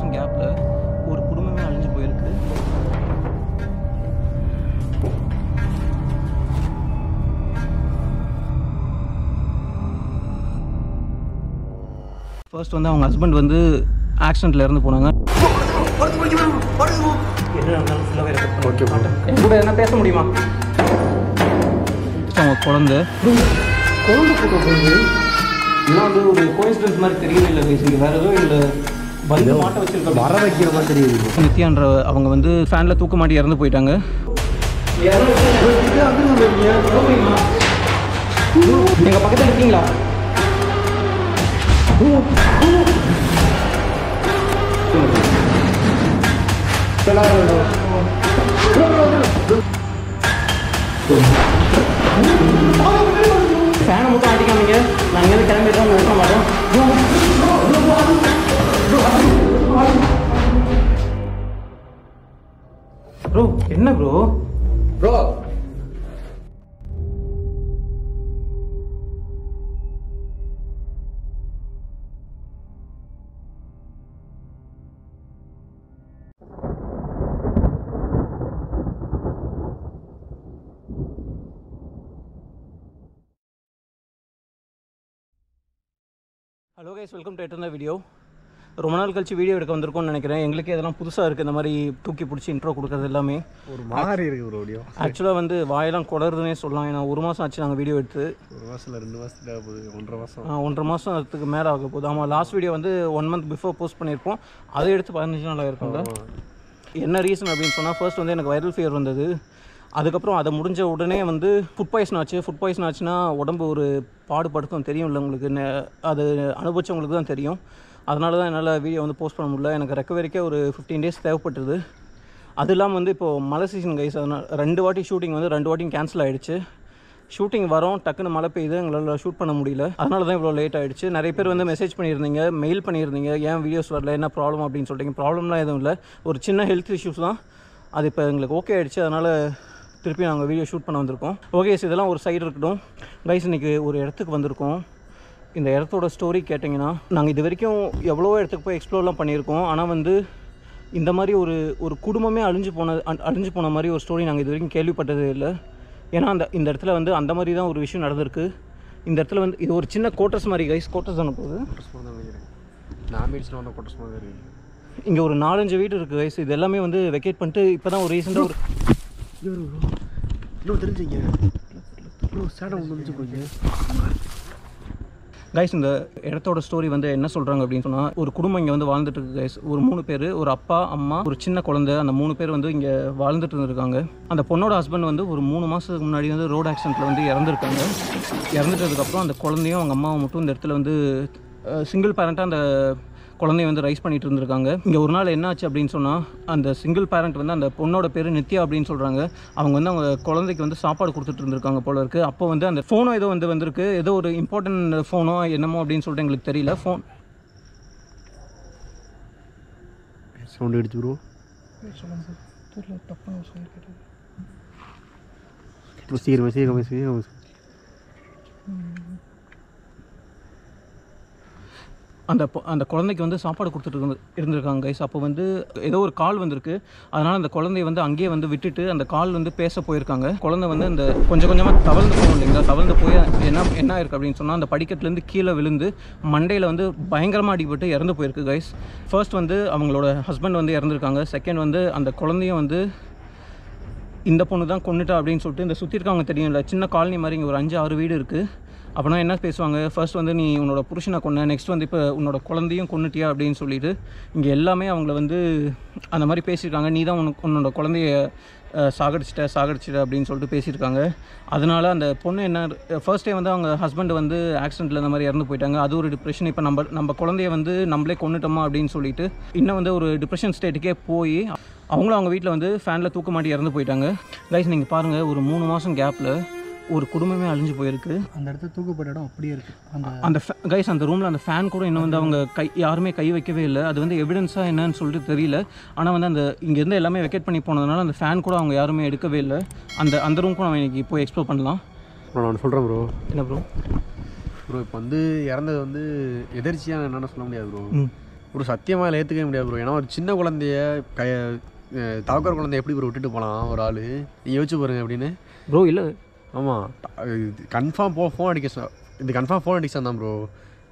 மாதம் கேப்பில் ஒரு குடும்பமே அழிஞ்சு போயிருக்கு ஃபர்ஸ்ட் வந்து அவங்க ஹஸ்பண்ட் வந்து ஆக்சிடெண்ட்டில் இறந்து போனாங்க என்ன இருந்தாலும் ஃபுல்லாகவே ரெக்கார்ட் கூட என்ன பேச முடியுமா அவங்க குழந்தை குழந்தை போட்டோ போகுது இதெல்லாம் வந்து ஒரு கோயின்சிடன்ஸ் மாதிரி தெரியவே இல்லை பேசுங்க வேற எதுவும் இல்லை வந்து மாட்ட வச்சிருக்க வர வைக்கிற மாதிரி தெரியுது நித்யான்ற அவங்க வந்து ஃபேனில் தூக்க மாட்டி இறந்து போயிட்டாங்க நீங்க பக்கத்தில் இருக்கீங்களா ஃபேனை மட்டும் ஆட்டிக்காமீங்க நான் இங்கே கிளம்பிட்டோம் நிறுத்த மாட்டோம் ப்ரோ என்ன bro bro hello guys welcome to எட்டர்ன வீடியோ ரொம்ப நாள் கழிச்சு வீடியோ எடுக்க வந்திருக்கோம்னு நினைக்கிறேன் எங்களுக்கே இதெல்லாம் புதுசாக இருக்குது இந்த மாதிரி தூக்கி பிடிச்சி இன்ட்ரோ கொடுக்கறது எல்லாமே ஒரு மாதிரி இருக்கு ப்ரோ வீடியோ ஆக்சுவலாக வந்து வாயெல்லாம் குளருதுன்னே சொல்லலாம் ஏன்னா ஒரு மாதம் ஆச்சு நாங்கள் வீடியோ எடுத்து ஒரு மாசத்துல ரெண்டு மாசத்துக்கு ஆக போகுது ஒன்றரை மாசம் ஆ, ஒன்றரை மாதம் அதுக்கு மேலே ஆக போகுது ஆமாம் லாஸ்ட் வீடியோ வந்து ஒன் மந்த் பிஃபோர் போஸ்ட் பண்ணியிருப்போம் அதை எடுத்து பதினஞ்சு நாள் ஆயிருக்கும்ல என்ன ரீசன் அப்படின்னு சொன்னால் ஃபர்ஸ்ட் வந்து எனக்கு வைரல் ஃபீவர் வந்தது அதுக்கப்புறம் அதை முடிஞ்ச உடனே வந்து ஃபுட் பாய்சன் ஆச்சு ஃபுட் பாய்சன் ஆச்சுன்னா உடம்பு ஒரு பாடுபடுத்தும் தெரியும்ல உங்களுக்கு நெ- அது அனுபவிச்சவங்களுக்கு தான் தெரியும் அதனால தான் என்னால் வீடியோ வந்து போஸ்ட் பண்ண முடியல எனக்கு ரெக்கவரிக்கே ஒரு ஃபிஃப்டீன் டேஸ் தேவைப்பட்டது அது இல்லாமல் வந்து இப்போது மழை சீசன் கைஸ் அதனால் ரெண்டு வாட்டி ஷூட்டிங் வந்து ரெண்டு வாட்டியும் கேன்சல் ஆகிடுச்சு ஷூட்டிங் வரோம் டக்குன்னு மழை பெய்யுது எங்களால் ஷூட் பண்ண முடியல அதனால தான் இவ்வளோ லேட் ஆகிடுச்சு நிறைய பேர் வந்து மெசேஜ் பண்ணியிருந்தீங்க மெயில் பண்ணியிருந்தீங்க ஏன் வீடியோஸ் வரல என்ன ப்ராப்ளம் அப்படின்னு சொல்லிட்டீங்க ப்ராப்ளம்லாம் எதுவும் இல்லை ஒரு சின்ன ஹெல்த் இஷ்யூஸ் தான் அது இப்போ எங்களுக்கு ஓகே ஆகிடுச்சு அதனால் திருப்பி நாங்கள் வீடியோ ஷூட் பண்ண வந்திருக்கோம் ஓகே இதெல்லாம் ஒரு சைடு இருக்கட்டும் கைஸ் இன்றைக்கி ஒரு இடத்துக்கு வந்திருக்கோம் இந்த இடத்தோட ஸ்டோரி கேட்டிங்கன்னா நாங்கள் இது வரைக்கும் எவ்வளோ இடத்துக்கு போய் எக்ஸ்ப்ளோர்லாம் பண்ணியிருக்கோம் ஆனால் வந்து இந்த மாதிரி ஒரு ஒரு குடும்பமே அழிஞ்சு போன அ- அழிஞ்சு போன மாதிரி ஒரு ஸ்டோரி நாங்கள் இது வரைக்கும் கேள்விப்பட்டதே இல்லை ஏன்னா அந்த இந்த இடத்துல வந்து அந்த மாதிரி தான் ஒரு விஷயம் நடந்திருக்கு இந்த இடத்துல வந்து இது ஒரு சின்ன கோட்டர்ஸ் மாதிரி கைஸ் கோட்டர்ஸ் தானே போகுது கோட்டர்ஸ் மாதிரி தான் நினைக்கிறேன் நான் மீட்ஸில் வந்த கோட்டர்ஸ் மாதிரி தான் இருக்கு இங்கே ஒரு நாலஞ்சு வீடு இருக்குது கைஸ் இது எல்லாமே வந்து வெக்கேட் பண்ணிட்டு இப்போ தான் ஒரு ரீசெண்டாக ஒரு இவர் ப்ரோ இன்னும் தெரிஞ்சுங்க இன்னும் சேடம் ஒன்று வந்துச்சு போய் கைஸ் இந்த இடத்தோட ஸ்டோரி வந்து என்ன சொல்கிறாங்க அப்படின்னு சொன்னால் ஒரு குடும்பம் இங்கே வந்து வாழ்ந்துட்டு இருக்கு கைஸ் ஒரு மூணு பேர் ஒரு அப்பா அம்மா ஒரு சின்ன குழந்தை அந்த மூணு பேர் வந்து இங்கே வாழ்ந்துட்டு இருந்திருக்காங்க அந்த பொண்ணோட ஹஸ்பண்ட் வந்து ஒரு மூணு மாதத்துக்கு முன்னாடி வந்து ரோடு ஆக்சிடெண்ட்டில் வந்து இறந்துருக்காங்க இறந்துட்டதுக்கப்புறம் அந்த குழந்தையும் அவங்க அம்மாவும் மட்டும் இந்த இடத்துல வந்து சிங்கிள் பேரண்ட்டாக அந்த குழந்தைய வந்து ரைஸ் பண்ணிட்டு இருந்திருக்காங்க இங்கே ஒரு நாள் என்னாச்சு அப்படின்னு சொன்னால் அந்த சிங்கிள் பேரண்ட் வந்து அந்த பொண்ணோட பேர் நித்யா அப்படின்னு சொல்கிறாங்க அவங்க வந்து அவங்க குழந்தைக்கு வந்து சாப்பாடு கொடுத்துட்டு இருந்திருக்காங்க போல இருக்குது அப்போ வந்து அந்த ஃபோனோ ஏதோ வந்து வந்திருக்கு ஏதோ ஒரு இம்பார்ட்டன்ட் ஃபோனோ என்னமோ அப்படின்னு சொல்லிட்டு எங்களுக்கு தெரியல ஃபோன் சவுண்ட் அடிச்சு ப்ரோ ப்ரோ சீக்கிரமா சீக்கிரமா சீக்கிரமா அந்த பொ- அந்த குழந்தைக்கு வந்து சாப்பாடு கொடுத்துட்டு இருந்து இருந்திருக்காங்க கைஸ் அப்போ வந்து ஏதோ ஒரு கால் வந்திருக்கு அதனால் அந்த குழந்தைய வந்து அங்கேயே வந்து விட்டுட்டு அந்த கால் வந்து பேச போயிருக்காங்க குழந்தை வந்து அந்த கொஞ்சம் கொஞ்சமாக தவழ்ந்து போகும் இல்லைங்களா தவழ்ந்து போய் என்ன என்ன ஆயிருக்கு அப்படின்னு சொன்னால் அந்த படிக்கட்டுலேருந்து கீழே விழுந்து மண்டையில் வந்து பயங்கரமாக அடிபட்டு இறந்து போயிருக்கு கைஸ் ஃபர்ஸ்ட் வந்து அவங்களோட ஹஸ்பண்ட் வந்து இறந்துருக்காங்க செகண்ட் வந்து அந்த குழந்தையும் வந்து இந்த பொண்ணு தான் கொண்டுட்டா அப்படின்னு சொல்லிட்டு இந்த சுற்றி இருக்கவங்க தெரியும்ல சின்ன காலனி மாதிரி இங்கே ஒரு அஞ்சு ஆறு வீடு இருக்குது அப்படின்னா என்ன பேசுவாங்க ஃபர்ஸ்ட் வந்து நீ உன்னோட புருஷனை கொன்ன நெக்ஸ்ட் வந்து இப்போ உன்னோட குழந்தையும் கொன்னுட்டியா அப்படின்னு சொல்லிட்டு இங்கே எல்லாமே அவங்கள வந்து அந்த மாதிரி பேசியிருக்காங்க நீ தான் உனக்கு உன்னோட குழந்தைய அஹ், சாகடிச்சிட்ட சாகடிச்சிட்ட அப்படின்னு சொல்லிட்டு பேசியிருக்காங்க அதனால அந்த பொண்ணு என்ன ஃபர்ஸ்ட் டே வந்து அவங்க ஹஸ்பண்ட் வந்து ஆக்சிடென்ட்டில் இந்த மாதிரி இறந்து போயிட்டாங்க அது ஒரு டிப்ரெஷன் இப்போ நம்ம நம்ம குழந்தைய வந்து நம்மளே கொண்டுட்டோமா அப்படின்னு சொல்லிட்டு இன்னும் வந்து ஒரு டிப்ரெஷன் ஸ்டேட்டுக்கே போய் அவங்களும் அவங்க வீட்டில் வந்து ஃபேனில் தூக்க மாட்டி இறந்து போயிட்டாங்க கைஸ் நீங்கள் பாருங்கள் ஒரு மூணு மாதம் கேப்பில் ஒரு குடும்பமே அழிஞ்சு போயிருக்கு அந்த இடத்துல தூக்கப்பட்ட இடம் அப்படியே இருக்கு அந்த அந்த கைஸ் அந்த ரூமில் அந்த ஃபேன் கூட இன்னும் வந்து அவங்க கை யாருமே கை வைக்கவே இல்லை அது வந்து எவிடன்ஸாக என்னன்னு சொல்லிட்டு தெரியல ஆனால் வந்து அந்த இங்கேருந்து எல்லாமே வெக்கேட் பண்ணி போனதுனால அந்த ஃபேன் கூட அவங்க யாருமே எடுக்கவே இல்லை அந்த அந்த ரூம் கூட நம்ம இன்னைக்கு போய் எக்ஸ்ப்ளோர் பண்ணலாம் ப்ரோ நான் சொல்கிறேன் ப்ரோ என்ன ப்ரோ ப்ரோ இப்போ வந்து இறந்தது வந்து எதிர்ச்சியாக என்னென்னு சொல்ல முடியாது ப்ரோ ம் ப்ரோ சத்தியமாக இதில் ஏற்றுக்கவே முடியாது ப்ரோ ஏன்னா ஒரு சின்ன குழந்தைய கைய தவக்கர் குழந்தைய எப்படி ப்ரோ விட்டுட்டு போகலாம் ஒரு ஆள் நீங்கள் யோசிச்சு பாருங்க அப்படின்னு ப்ரோ இல்லை ஆமாம் கன்ஃபார்ம் போ ஃபோன் அடிக்க சொ- இது கன்ஃபார்ம் ஃபோன் அடிக்க தான் ப்ரோ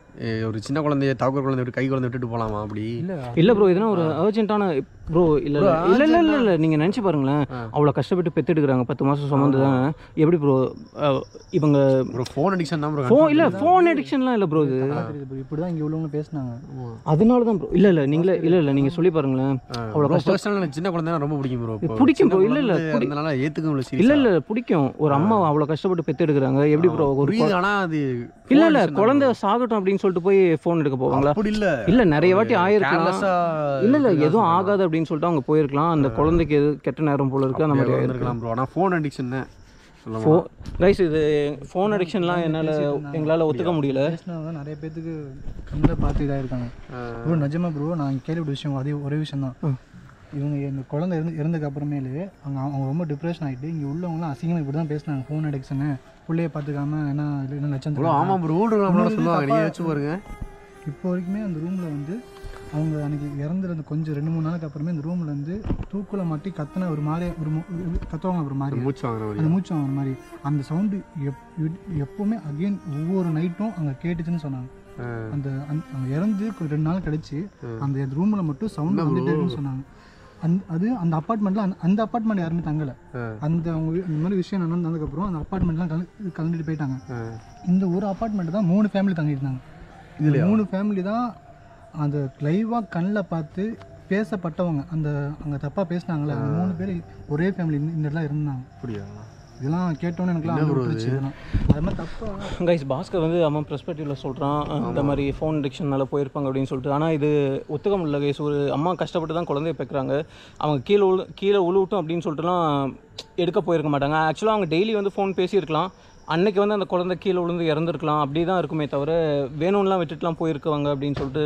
ஒரு சின்ன குழந்தைய தவக்கர் குழந்தை விட்டு கை குழந்தை விட்டுட்டு போகலாமா அப்படி இல்லை ப்ரோ இதெல்லாம் ஒரு அர்ஜென்ட்டான ப்ரோ இல்லை இல்லை இல்லை இல்லை இல்லை இல்லை நீங்கள் நினச்சி பாருங்களேன் அவ்வளோ கஷ்டப்பட்டு பெற்றெடுக்கிறாங்க பத்து மாதம் சுமந்து தான் எப்படி ப்ரோ இவங்க ப்ரோ ஃபோன் அடிக்ஷன் தான் ப்ரோ ஃபோன் இல்லை ஃபோன் அடிக்ஷன்லாம் இல்லை ப்ரோ இது தெரியுது bro. இப்படி தான் இங்கே உள்ளவங்க பேசினாங்க அதனால தான் ப்ரோ இல்லை இல்லை நீங்களே இல்லை இல்லை நீங்கள் சொல்லி பாருங்களேன் அவ்வளோ ப்ரோ பர்சனல் எனக்கு சின்ன குழந்தைனா ரொம்ப பிடிக்கும் ப்ரோ பிடிக்கும் bro. இல்ல, இல்ல, பிடி- அதனால ஏற்றுக்க முடியல இல்லை சீரியஸ் இல்லை பிடிக்கும் ஒரு அம்மா அவ்வளோ கஷ்டப்பட்டு பெற்றெடுக்கிறாங்க எப்படி ப்ரோ ஒரு புரியுது ஆனால் அது இல்லை இல்லை குழந்தை சாகட்டும் அப்படின்னு சொல்லிட்டு போய் ஃபோன் எடுக்க போவாங்களா அப்படி இல்லை இல்லை நிறைய வாட்டி ஆயிருக்கலாம் கேர்லெஸ்ஸாக இல்லை இல்லை எதுவும் ஆகாது அப்படின்னு சொல்லிட்டு அவங்க போயிருக்கலாம் அந்த குழந்தைக்கு எது கெட்ட நேரம் போல இருக்கு அந்த மாதிரி ஆயிருக்கலாம் இருக்கலாம் ப்ரோ ஆனால் ஃபோன் அடிக்ஷன் சொல்லுவாங்க ஃபோ கைஸ் இது ஃபோன் அடிக்ஷன்லாம் என்னால் எங்களால் ஒத்துக்க முடியல பேசினவங்க தான் நிறைய பேத்துக்கு கண்ணில் பார்த்து இதாக இருக்காங்க ப்ரோ நிஜமா ப்ரோ நான் கேள்விப்பட்ட விஷயம் அதே ஒரே விஷயம் தான் இவங்க இந்த குழந்தை இருந்து இறந்ததுக்கு அப்புறமேலு அவங்க அவங்க ரொம்ப டிப்ரெஷன் ஆகிட்டு இங்கே உள்ளவங்களாம் அசிங்கமாக இப்படி தான் பேசினாங்க ஃபோன் அடிக்ஷனு பிள்ளைய பார்த்துக்காம என்ன இல்லை என்ன லட்சம் ப்ரோ ஆமாம் ப்ரோ நம்மளோட சொல்லுவாங்க நீங்கள் வச்சு பாருங்க இப்போ வரைக்குமே அந்த ரூமில் வந்து அவங்க அன்னைக்கு இறந்துருந்த கொஞ்சம் ரெண்டு மூணு நாளுக்கு அப்புறமே இந்த ரூமில் வந்து தூக்குல மாட்டி கத்துன ஒரு மாதிரி ஒரு மு- கத்துவாங்க ஒரு மாதிரி மூச்சு வாங்குற மாதிரி அந்த மூச்சு வாங்குற மாதிரி அந்த சவுண்டு எப் எப்- எப்பவுமே அகைன் ஒவ்வொரு நைட்டும் அங்கே கேட்டுச்சுன்னு சொன்னாங்க அந்த அந்த- அவங்க இறந்து கொ- ரெண்டு நாள் கழிச்சு அந்த ரூமில் மட்டும் சவுண்ட் வந்துட்டே இருக்குன்னு சொன்னாங்க அந்த அது அந்த அப்பார்ட்மெண்ட்டில் அந்த அந்த அப்பார்ட்மெண்ட் யாருமே தங்கலை அந்த அவங்க வீ- இந்த மாதிரி விஷயம் நடந்ததுக்கப்புறம் அந்த அப்பார்ட்மெண்ட்லாம் கல கலந்துட்டு போயிட்டாங்க இந்த ஒரு அப்பார்ட்மெண்ட் தான் மூணு ஃபேமிலி தங்கியிருந்தாங்க இந்த மூணு ஃபேமிலி தான் அந்த லைவாக கண்ணில் பார்த்து பேசப்பட்டவங்க அந்த அங்கே தப்பாக பேசினாங்களே அந்த மூணு பேர் ஒரே ஃபேமிலி இந்த இடத்துல இருந்தாங்க அப்படியா இதெல்லாம் கேட்டோன்னே எனக்குலாம் அழுவ வந்துருச்சு இதெல்லாம் அது மாதிரி தப்பாக கைஸ் பாஸ்கர் வந்து அவன் ப்ரெஸ்பெக்டிவில் சொல்கிறான் இந்த மாதிரி ஃபோன் அடிக்ஷனால போயிருப்பாங்க அப்படின்னு சொல்லிட்டு ஆனால் இது ஒத்துக்க முடியல கைஸ் ஒரு அம்மா கஷ்டப்பட்டு தான் குழந்தைய பெற்றாங்க அவங்க கீழே உழு கீழே உழுவிட்டும் அப்படின்னு சொல்லிட்டுலாம் எடுக்க போயிருக்க மாட்டாங்க ஆக்சுவலாக அவங்க டெய்லி வந்து ஃபோன் பேசியிருக்கலாம் அன்னைக்கு வந்து அந்த குழந்தை கீழே விழுந்து இறந்துருக்கலாம் அப்படி தான் இருக்குமே தவிர வேணும்லாம் விட்டுட்டுலாம் போயிருக்குவாங்க அப்படின்னு சொல்லிட்டு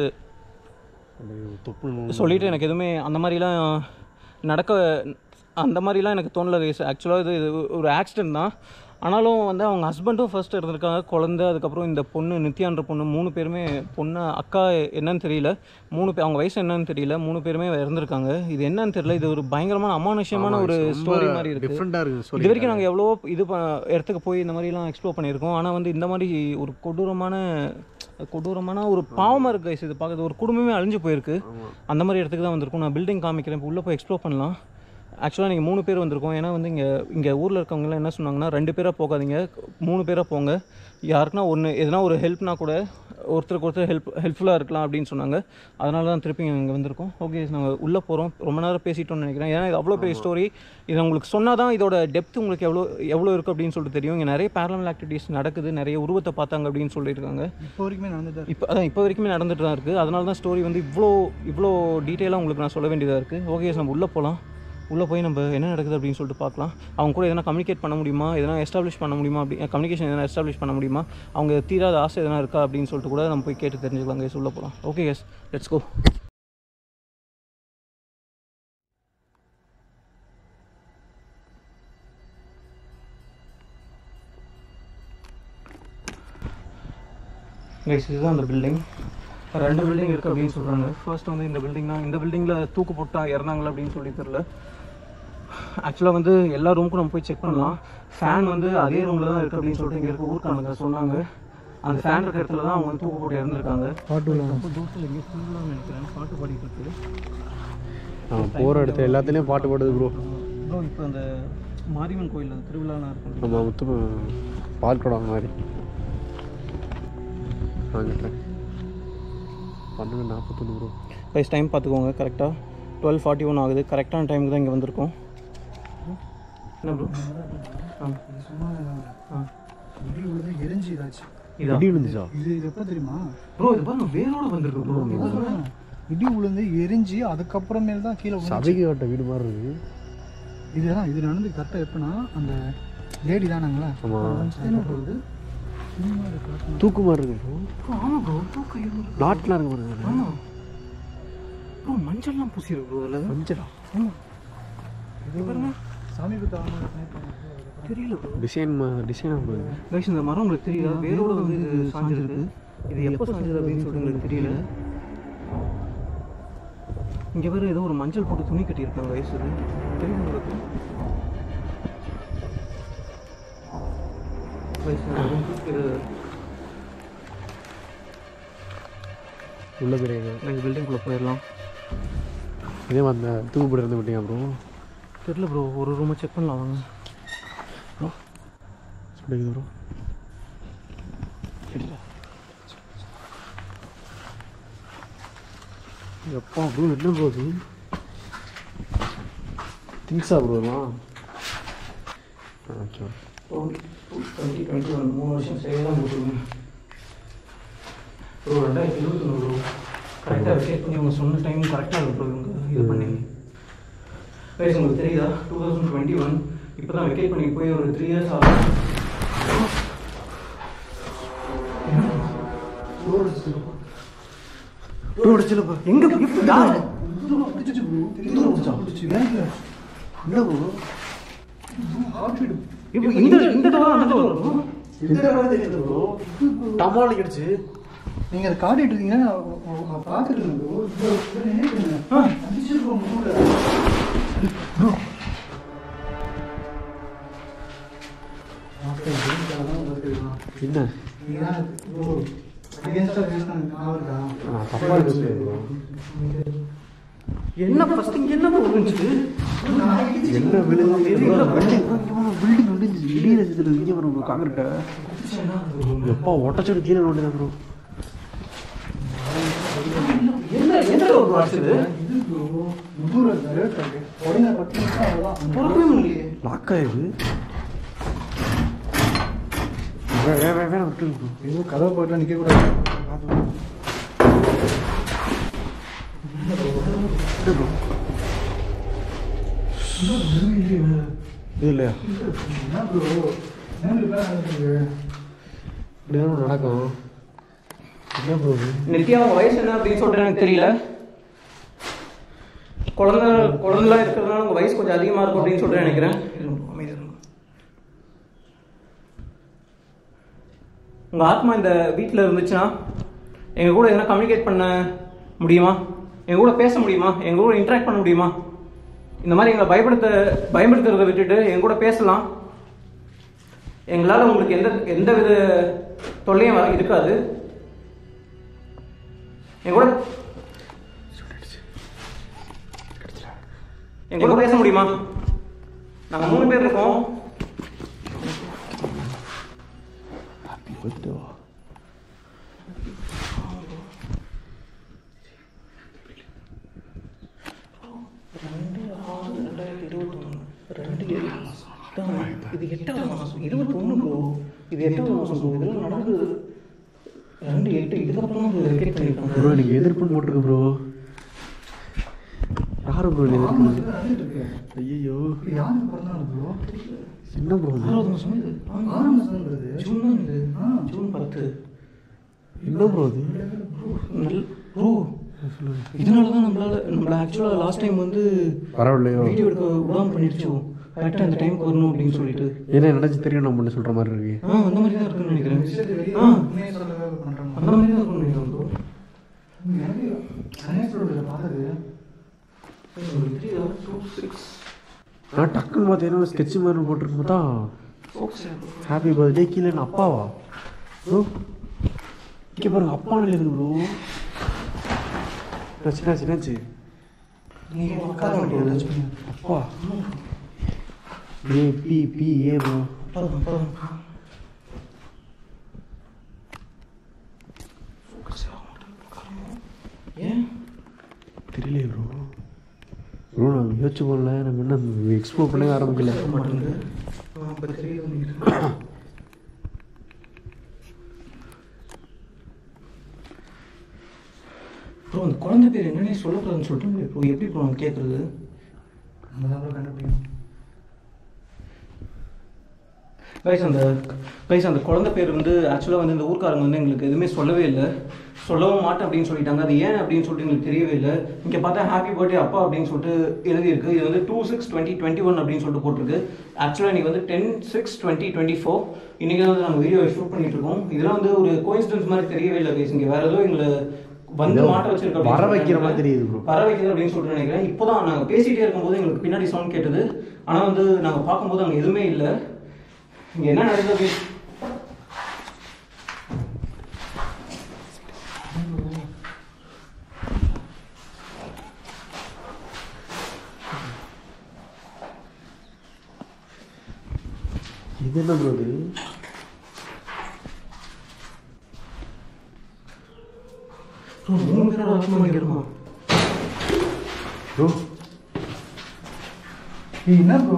தொப்பு சொல்லிட்டு எனக்கு எதுவுமே அந்த மாதிரிலாம் நடக்க அந்த மாதிரிலாம் எனக்கு தோணல கைஸ் ஆக்சுவலாக இது இது ஒரு ஆக்சிடென்ட் தான் ஆனாலும் வந்து அவங்க ஹஸ்பண்டும் ஃபர்ஸ்ட் இருந்திருக்காங்க குழந்தை அதுக்கப்புறம் இந்த பொண்ணு நித்யான்ற பொண்ணு மூணு பேருமே பொண்ணு அக்கா என்னன்னு தெரியல மூணு பேர் அவங்க வயசு என்னன்னு தெரியல மூணு பேருமே இறந்துருக்காங்க இது என்னன்னு தெரியல இது ஒரு பயங்கரமான அமானுஷ்யமான ஒரு ஸ்டோரி மாதிரி இருக்குது டிஃப்ரெண்ட்டாக இருக்குது இது சொல்லி வரைக்கும் நாங்கள் எவ்வளோ இது ப இடத்துக்கு போய் இந்த மாதிரிலாம் எக்ஸ்ப்ளோர் பண்ணியிருக்கோம் ஆனால் வந்து இந்த மாதிரி ஒரு கொடூரமான கொடூரமான ஒரு பாவமாக இருக்குது guys இது பார்க்குறது ஒரு குடும்பமே அழிஞ்சு போயிருக்கு அந்த மாதிரி இடத்துக்கு தான் வந்திருக்கோம் நான் பில்டிங் காமிக்கிறேன் இப்போ உள்ளே போய் எக்ஸ்ப்ளோர் பண்ணலாம் ஆக்சுவலாக நீங்கள் மூணு பேர் வந்திருக்கோம் ஏன்னா வந்து இங்கே இங்கே ஊரில் இருக்கவங்கலாம் என்ன சொன்னாங்கன்னா ரெண்டு பேராக போகாதீங்க மூணு பேராக போங்க யாருக்குன்னா ஒன்று எதனா ஒரு ஹெல்ப்னா கூட ஒருத்தருக்கு ஒருத்தர் ஹெல்ப் ஹெல்ப்ஃபுல்லாக இருக்கலாம் அப்படின்னு சொன்னாங்க அதனால தான் திருப்பி இங்கே வந்திருக்கோம் ஓகே நாங்கள் உள்ளே போகிறோம் ரொம்ப நேரம் பேசிட்டோம்னு நினைக்கிறேன் ஏன்னா இது அவ்வளோ பெரிய ஸ்டோரி இதை உங்களுக்கு சொன்னால் தான் இதோட டெப்த் உங்களுக்கு எவ்வளோ எவ்வளோ இருக்குது அப்படின்னு சொல்லிட்டு தெரியும் இங்கே நிறைய பேரலல் ஆக்டிவிட்டீஸ் நடக்குது நிறைய உருவத்தை பார்த்தாங்க அப்படின்னு சொல்லியிருக்காங்க இப்போ வரைக்குமே நடந்துட்டு இப்போ அதான் இப்போ வரைக்குமே நடந்துட்டு தான் இருக்குது அதனால தான் ஸ்டோரி வந்து இவ்வளோ இவ்வளோ டீட்டெயிலாக உங்களுக்கு நான் சொல்ல வேண்டியதாக இருக்குது ஓகே நம்ம உள்ளே போகலாம் உள்ளே போய் நம்ம என்ன நடக்குது அப்படின்னு சொல்லிட்டு பார்க்கலாம் அவங்க கூட எதனா கம்யூனிகேட் பண்ண முடியுமா எதனா எஸ்டாப்ளிஷ் பண்ண முடியுமா அப்படி கம்யூனிகேஷன் எதனா எஸ்டாப்ளிஷ் பண்ண முடியுமா அவங்க தீராத ஆசை எதனா இருக்கா அப்படின்னு சொல்லிட்டு கூட நம்ம போய் கேட்டு தெரிஞ்சுக்கலாம் கேஸ் உள்ளே போகலாம் okay yes let's go guys இதுதான் அந்த பில்டிங் ரெண்டு பில்டிங் இருக்குது அப்படின்னு சொல்கிறாங்க ஃபர்ஸ்ட் வந்து இந்த பில்டிங் தான் இந்த பில்டிங்கில் தூக்கு போட்டா இறந்தாங்களா அப்படின்னு சொல்லி தெரில ஆக்சுவலாக வந்து எல்லா ரூமுக்கும் நம்ம போய் செக் பண்ணலாம் ஃபேன் வந்து அதே ரூமில் தான் இருக்குது அப்படின்னு சொல்லிட்டு இங்கே இருக்க ஊருக்கானுங்க சொன்னாங்க அந்த ஃபேன் இருக்கிற இடத்துல தான் அவங்க வந்து தூக்கு போட்டு இறந்துருக்காங்க பாட்டுல ரொம்ப தூரத்தில் எங்கேயோ ஃபுல்லாக நினைக்கிறேன் பாட்டு பாடிட்டு இருக்கு போகிற இடத்துல எல்லாத்துலேயும் பாட்டு பாடுது ப்ரோ ப்ரோ இப்போ அந்த மாரியம்மன் கோயில் அந்த திருவிழாலாம் இருக்கும் நம்ம முத்து பால் குடம் மாதிரி வாங்கிட்ட பன்னெண்டு நாற்பத்தொன்று ப்ரோ கைஸ் டைம் பார்த்துக்கோங்க கரெக்டாக டுவெல் ஃபார்ட்டி ஒன் ஆகுது கரெக்டான டைமுக்கு தான் இங்கே வந்திருக்கோம் என்ன ப்ரோ ஆ சும்மா ஆ இடி விழுந்து எரிஞ்சு இதாச்சு இதா இடி விழுந்துச்சா இது இது எப்போ தெரியுமா ப்ரோ இது பாருங்க வேரோட வந்திருக்கு ப்ரோ இடி விழுந்து எரிஞ்சு அதுக்கப்புறமேல் தான் கீழே விழுந்துச்சு. சபைக்கு கட்ட வீடு மாதிரி இருக்கு இதுதான் இது நடந்து கரெக்டாக எப்படின்னா அந்த லேடி தானாங்களா ஆமாம் என்ன போகுது சும்மா இதை காட்டணும். தூக்கு மாதிரி இருக்கு ப்ரோ ப்ரோ ஆமாம் ப்ரோ தூக்கம் இருக்கு நாட்டில் இருக்கு பாருங்க ஆமாம் ப்ரோ மஞ்சள்லாம் பூசிருக்கு ப்ரோ அதில் மஞ்சளா இது பாருங்க சாமி குத்த தெரியல ப்ரோ டிசைன் டிசைனாக போகுது கைஸ் இந்த மரம் உங்களுக்கு தெரியுதா வேரோட வந்து இது சாஞ்சிருக்கு இது எப்போ சாஞ்சது அப்படின்னு சொல்லிட்டு உங்களுக்கு தெரியல இங்கே வேறு ஏதோ ஒரு மஞ்சள் போட்டு துணி கட்டியிருக்காங்க வயசு தெரியும் உங்களுக்கு வயசு உள்ள போய் எங்கள் பில்டிங்குள்ளே போயிடலாம் இதே அந்த தூக்குப்படி இருந்து விட்டீங்க ப்ரோ தெரில ப்ரோ ஒரு ரூமை செக் பண்ணலாம் வாங்க சொல்லிக்குது ப்ரோ எப்பா ப்ரோ என்ன ப்ரோ அது திங்ஸா ப்ரோ எல்லாம் ஓகே டுவெண்ட்டி டுவெண்ட்டி ஒன் மூணு வருஷம் சரியாக தான் போட்டுருங்க ப்ரோ ரெண்டாயிரத்தி இருபத்தொன்று ப்ரோ கரெக்டாக வெக்கேட் பண்ணி அவங்க சொன்ன டைம் கரெக்டாக இருக்கும் ப்ரோ இவங்க இது பண்ணி கைஸ் உங்களுக்கு தெரியுதா டூ தௌசண்ட் டுவெண்ட்டி ஒன் இப்போ தான் வெக்கேட் பண்ணி போய் ஒரு த்ரீ இயர்ஸ் ஆகும் ப்ரோ அடிச்சிலப்பா எங்க யார் என்ன ப்ரோ இப்போ இந்த இந்த டோர் அந்த டோர் வரும் டமால் கிடச்சி நீங்கள் அதை காட்டிட்டு இருக்கீங்கன்னா பார்த்துட்டு இருந்தேன் bro. bro, bro, என்ன பண்ணுங்க? அடிச்சிருக்கோம் மூளை. என்ன நீங்கதான் bro, against ஆ பேசுனாங்க, ஞாபகம் இருக்கா? நான் தப்பா பேசுறேன் ப்ரோ என்ன ஃபர்ஸ்ட் இங்க என்ன ப்ரோ இருந்துச்சு என்ன விழுந்து பில்டிங் பில்டிங் விழுந்து இடியில் இதில் இங்கே வரும் ப்ரோ காங்கிரீட்டை எப்பா ஒட்டச்சோடு கீழே நோண்டிதான் ப்ரோ என்ன என்ன ப்ரோ ஆச்சுது இது bro, முதுகுல இருக்க red tag. உடனே பட்டு நிமிஷம் அவ்வளவுதான். பொறுக்கவே முடியலையே லாக் ஆயிடுது வே வே வே வேணாம் விட்டுருங்க ப்ரோ ஐயோ, கதவை போட்டுலாம் நிக்க கூடாது என்ன ப்ரோ இது இல்லையா என்ன bro? என்ன repair ஆகுது? இப்படிதான் நடக்கும் என்ன ப்ரோ இது நித்யா உங்க வயசு என்ன அப்படின்னு சொல்லிட்டு எனக்கு தெரியல குழந்தை குழந்தைலாம் இருக்கிறதுனால உங்க வயசு கொஞ்சம் அதிகமா இருக்கும் அப்படின்னு சொல்லிட்டு நினைக்கிறேன் அமைதியா இருங்க. உங்க ஆத்மா இந்த வீட்டில் இருந்துச்சுன்னா எங்க கூட எதனா கம்யூனிகேட் பண்ண முடியுமா எங்க கூட பேச முடியுமா எங்க கூட இன்டராக்ட் பண்ண முடியுமா இந்த மாதிரி எங்களை பயப்படுத்த பயப்படுத்துறதை விட்டுட்டு எங்க கூட பேசலாம் எங்களால் உங்களுக்கு எந்த எந்த வித தொல்லையும் வர- இருக்காது என் கூட என் கூட பேச முடியுமா நாங்க மூணு பேர் இருக்கோம் ஹாப்பி பர்த்டே இது எட்டாவது மாசம் இருபத்தி ஒண்ணு ப்ரோ இது எட்டாவது மாசம் ப்ரோ இதெல்லாம் நடந்து ரெண்டு எட்டு இதுக்கப்புறம் தான் வெக்கேட் பண்ணிருக்காங்க ப்ரோ எனக்கு எதிர்ப்புன்னு போட்டிருக்கு ப்ரோ யாரு ப்ரோ எதிர்ப்பு நடந்துட்டு இருக்கு. ஐயோ இது யாருக்கு பிறந்தநாள் bro? என்ன ப்ரோ ஆறாவது மாசம் இது ஆறாம் மாசம்ன்றது. ஜூன் தான் இது ஆ. ஜூன் பத்து என்ன ப்ரோ அது நல் ப்ரோ இதனால தான் நம்மளால நம்மள ஆக்சுவலாக லாஸ்ட் டைம் வந்து பரவாயில்லையோ வீடியோ எடுக்க விடாம பண்ணிடுச்சோம் கரெக்டாக அந்த டைம்க்கு வரணும் அப்படின்னு சொல்லிட்டு என்ன நினைச்சு தெரியும் நம்ம பண்ண சொல்ற மாதிரி இருக்கு ஆ அந்த மாதிரி தான் இருக்குன்னு நினைக்கிறேன் விஷயத்தை வெளியே ஆ உண்மையை சொல்லவே பண்றாங்க. அந்த மாதிரி தான் இருக்குன்னு நினைக்கிறேன் bro. எனக்கு கணேஷ் bro இதை பார்த்தது ஒரு three hours, two, six, நான் டக்குன்னு பார்த்தீங்கன்னா ஸ்கெட்ச் மாதிரி போட்டிருக்கு பார்த்தா four, seven. ஹாப்பி பர்த்டே கீழே என்ன அப்பாவா ப்ரோ இங்கே பாருங்க அப்பா இருக்கு ப்ரோ என்னாச்சு என்னாச்சு நீங்க உட்கார முடியாது அப்பா A B B A bro பாருங்க பாருங்க ஏன் தெரியலையே ப்ரோ ப்ரோ நான் யோசிச்சு போடல நம்ம என்ன எக்ஸ்ப்ளோர் பண்ணவே ஆரம்பிக்கல மாட்டேங்குது ஆ, இப்ப தெரியுது நினைக்கிறேன். ப்ரோ அந்த குழந்தை பேர் என்னன்னே சொல்லக்கூடாதுன்னு சொல்லிட்டு ப்ரோ எப்படி ப்ரோ நான் கேட்குறது நம்ம தான் bro கண்டுபிடிக்கணும் கைஸ் அந்த கைஸ் அந்த குழந்தை பேர் வந்து ஆக்சுவலாக வந்து இந்த ஊர்க்காரங்க வந்து எங்களுக்கு எதுவுமே சொல்லவே இல்லை சொல்லவும் மாட்டேன் அப்படின்னு சொல்லிட்டாங்க அது ஏன் அப்படின்னு சொல்லிட்டு எங்களுக்கு தெரியவே இல்லை இங்கே பார்த்தா ஹாப்பி பர்த்டே அப்பா அப்படின்னு சொல்லிட்டு எழுதியிருக்கு இது வந்து two six twenty twenty one அப்படின்னு சொல்லிட்டு போட்டிருக்கு ஆக்சுவலாக இன்றைக்கி வந்து ten six twenty twenty four இன்றைக்கி வந்து நாங்கள் வீடியோ ஷூட் பண்ணிட்டு இருக்கோம் இதெல்லாம் வந்து ஒரு கோயின்சிடன்ஸ் மாதிரி தெரியவே இல்லை கைஸ் இங்கே வேறு ஏதோ எங்களை வந்து ஏதோ மாட்ட வச்சிருக்க அப்படின்னு வர வைக்கிற சொல்லிட்டு மாதிரி தெரியுது ப்ரோ வர வைக்குது அப்படின்னு சொல்லிட்டு நினைக்கிறேன் இப்போதான் நாங்கள் பேசிகிட்டே இருக்கும்போது எங்களுக்கு பின்னாடி சவுண்ட் கேட்டது ஆனால் வந்து நாங்கள் பார்க்கும்போது அங்கே எதுவுமே இல்லை இங்கே என்ன நடக்குது அப்படி இது என்ன ப்ரோ இது ப்ரோ மூணு பேரோட ஆத்மா இங்கே இருக்கும் ப்ரோ ஏய், என்ன ப்ரோ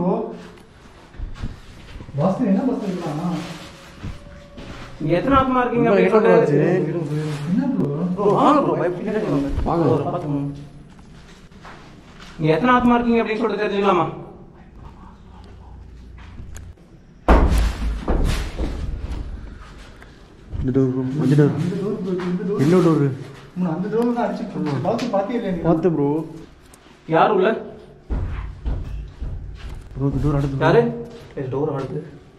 பாஸ்கர் என்ன பஸ் இருக்கலாம் இங்கே எத்தனை ஆத்மா இருக்கீங்க ப்ரோ, அப்படின்னு என்ன சொல்லிட்டு ஆச்சு? என்ன ப்ரோ ப்ரோ வாங்க ப்ரோ பின்னாடி வாங்க வாங்க. ஒரு பார்த்துக்கோங்க இங்கே எத்தனை ஆத்மா இருக்கீங்க அப்படின்னு சொல்லிட்டு தெரிஞ்சுக்கலாமா இந்த டோர் ப்ரோ அந்த டோர் அந்த டோர் ப்ரோ இந்த டோர் என்ன டோர் உன்னை அந்த டோர் தான் அடிச்சு பாத்து பாத்தே இல்லையா நீ? பார்த்து ப்ரோ யார் உள்ள ப்ரோ இந்த டோர் அடுத்து யாரு டோர் ஆடுது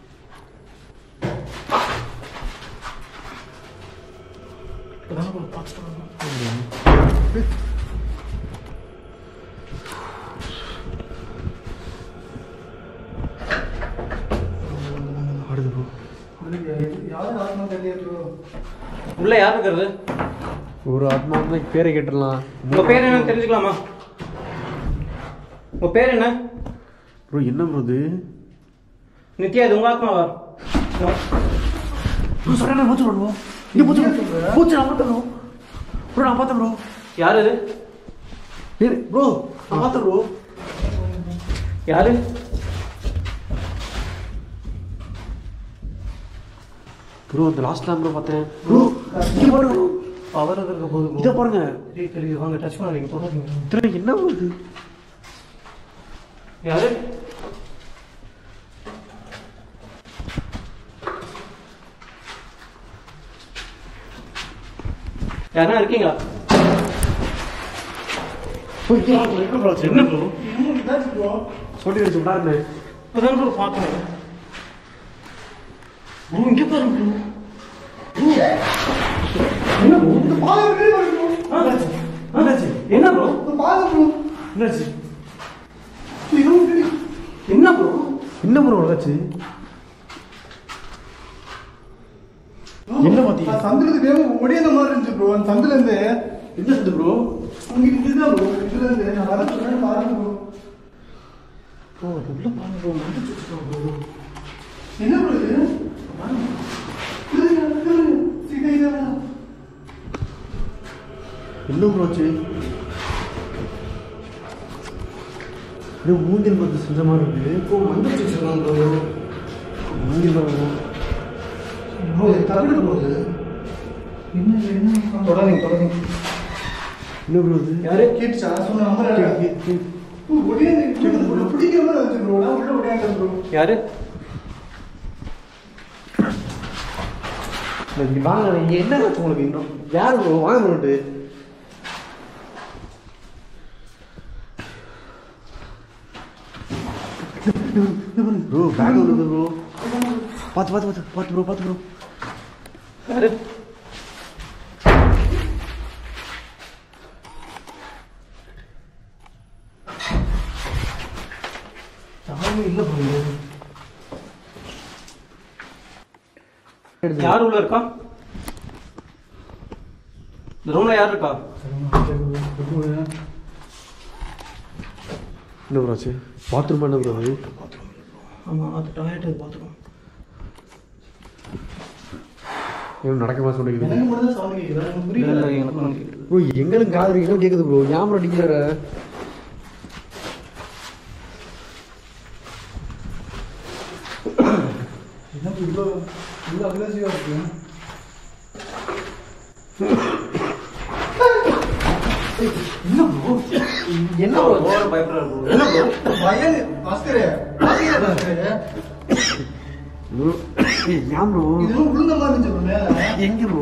ஆடுது ப்ரோ யாரும் ஆத்மா தெரியல ப்ரோ உள்ள யார் இருக்கிறது ஒரு ஆத்மா தான் பேரை கேட்டுடலாம் உங்க பேர் என்னன்னு தெரிஞ்சுக்கலாமா உங்க பேர் என்ன ப்ரோ என்ன ப்ரோ இது நித்யா இது உங்க ஆத்மாவா ப்ரோ சடனா போச்சு ப்ரோ இங்க போச்சு போச்சு நான் பார்த்தேன் ப்ரோ ப்ரோ நான் பார்த்தேன் ப்ரோ யாரு இது ஏய் ப்ரோ நான் பார்த்தேன் ப்ரோ யாரு ப்ரோ அந்த லாஸ்ட் டைம் ப்ரோ பார்த்தேன் ப்ரோ இங்க பாருங்க ப்ரோ அவர் இருக்க போது இத பாருங்க தெரியுது தெரியுது வாங்க டச் பண்ணாதீங்க தொடாதீங்க இத்தனை என்ன ப்ரோ இது யாரு யாரா இருக்கீங்களா என்ன ப்ரோ சொல்லி வச்சு விடாருங்க இப்பதான் ப்ரோ பார்க்கணும் ப்ரோ இங்க பாருங்க ப்ரோ என்ன ப்ரோ இந்த பாலம் வெளியே வருது ப்ரோ என்னாச்சு என்ன ப்ரோ இந்த பாலம் ப்ரோ என்னாச்சு இதுவும் வெளியே என்ன ப்ரோ என்ன ப்ரோ என்னாச்சு என்ன பாத்தீங்க? நான் சந்தில இருந்து வேகம் ஒடியாத மாதிரி இருந்துச்சு ப்ரோ அந்த சந்தில இருந்து என்ன செஞ்சு ப்ரோ உங்களுக்கு இதுதான் ப்ரோ இதுல இருந்து நான் வர சொல்றேன் பாருங்க ப்ரோ ப்ரோ உள்ள பாருங்க ப்ரோ மண்டிச்சு வச்சிருக்கான் ப்ரோ என்ன ப்ரோ இது பாருங்க சீக்கிரம் என்ன ப்ரோ ஆச்சு இது மூங்கில் மருந்து செஞ்ச மாதிரி இருக்கு ப்ரோ மந்திரிச்சு வச்சிருக்காங்க ப்ரோ மூங்கில் மருந்து ப்ரோ தரல ப்ரோ இது என்ன என்ன தொடாதீங்க தொடாதீங்க என்ன ப்ரோ இது யாரு கேட்டுச்சா சொன்ன நம்பர் கே- கே- கே- ஒடியாத பிடிக்கிற மாதிரி இருந்துச்சு ப்ரோ நான் உள்ள ஒடியாண்டேன் ப்ரோ யாரு இங்க வாங்க இங்க என்ன ஆச்சு உங்களுக்கு இன்னும் யார் ப்ரோ வாங்க ப்ரோட்டு ப்ரோ பேக் விழுது ப்ரோ பார்த்து பார்த்து பார்த்து பார்த்து ப்ரோ பார்த்து ப்ரோ யாரு யாருமே இல்ல ப்ரோ யார் உள்ள இருக்கா இந்த ரூம்ல யார் இருக்கா என்ன ப்ரோ ஆச்சு பாத்ரூம் என்ன ப்ரோ அது ஆமா அது டாய்லெட் பாத்துக்கோ ஏன் நடக்க மாதிரி சொல்லிக்குது எனக்கு மட்டும் தான் சவுண்ட் கேக்குது எனக்கு இல்ல புரியல இல்ல எனக்கு ஒண்ணும் கேக்குது. ப்ரோ எங்களுக்கு காது என்ன கேட்குது ப்ரோ ஏன் ப்ரோ அடிக்கிற என்ன இவ்வளோ இவ்வளோ அக்ரெசிவாக இருக்கு என்ன அவர் ஓவரா பயப்படுறாரு bro. என்ன bro? பயன் பாஸ்கரே பாத்தீங்களா பாஸ்கரே ப்ரோ ஏன் ப்ரோ இது உளுந்த மாதிரி இருந்துச்சு bro மேல எங்க ப்ரோ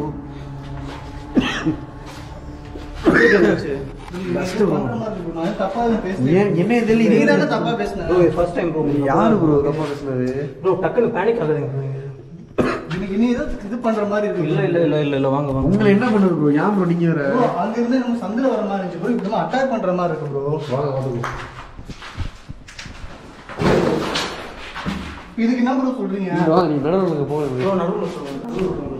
First bro. நான் தப்பா தான் பேசுனேன். ஏன் என்ன இதில் நீங்க தானே தப்பா பேசுன. bro, first time bro. யாரு ப்ரோ தப்பா பேசுனது bro, டக்குன்னு panic ஆகாதீங்க bro. எனக்கு இனி ஏதோ இது பண்ற மாதிரி இருக்கு இல்லை இல்லை இல்லை இல்லை இல்லை வாங்க வாங்க உங்களை என்ன பண்ணுது ப்ரோ ஏன் ப்ரோ நீங்க வேற ப்ரோ அங்க இருந்து நம்ம சந்தில வர மாதிரி இருந்துச்சு ப்ரோ இப்போ அட்டாக் பண்ற மாதிரி இருக்கு ப்ரோ வாங்க வாங்க இதுக்கு என்ன ப்ரோ சொல்றீங்க நீங்க வாங்க நீங்க நடுவில் போங்க ப்ரோ நடுவில் சொல்லுங்க நடுவில் சொல்லுங்க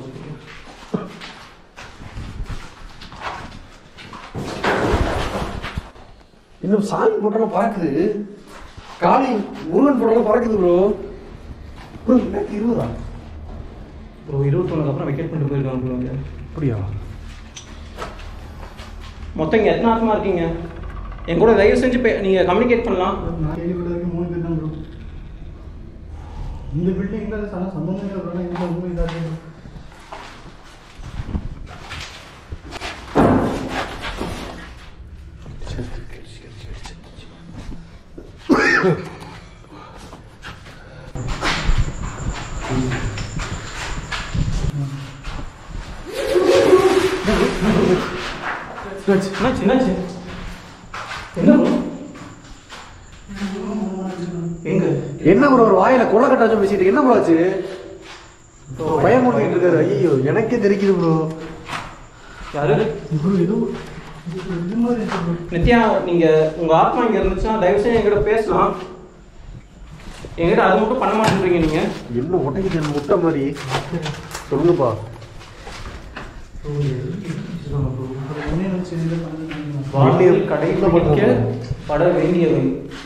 இன்னும் சாமி போட்டெல்லாம் பறக்குது காளி முருகன் போட்டெல்லாம் பறக்குது ப்ரோ ப்ரோ ரெண்டாயிரத்தி இருபதா ப்ரோ இருபத்தொன்னுக்கு அப்புறம் வெக்கேட் பண்ணிட்டு போயிருக்காங்க ப்ரோ இங்க. அப்படியா மொத்தம் இங்கே எத்தனை ஆத்மா இருக்கீங்க என் கூட தயவு செஞ்சு பே- நீங்க கம்யூனிகேட் பண்ணலாம் நான் கேள்விப்பட்ட வரைக்கும் மூணு பேர் தான் ப்ரோ இந்த பில்டிங்ல சன சம்பந்தமே இல்லை இந்த உண்மை இதாக என்னாச்சு என்னாச்சு என்ன bro? எங்க என்ன ப்ரோ ஒரு வாயில கொலை கட்டாச்சும் பேசிட்டு என்ன ப்ரோ ஆச்சு பயம் பண்ணிட்டு இருக்காரு ஐயோ எனக்கே தெரிக்குது ப்ரோ யாரு ப்ரோ ஏதோ இது மாதிரி இருக்கு ப்ரோ நித்யா நீங்க உங்க ஆத்மா இங்க இருந்துச்சுன்னா தயவு செஞ்சு என்கிட்ட பேசலாம் என்கிட்ட அது மட்டும் பண்ண மாட்டேன்றீங்க நீங்க என்ன ஒட்டைக்கு முட்டை மாதிரி சொல்லுங்கப்பா ஒன்னே நிமிஷம் இதில் பண்ணிருக்காங்க வாழ்வில் கடைபிடிக்க பட வேண்டியவை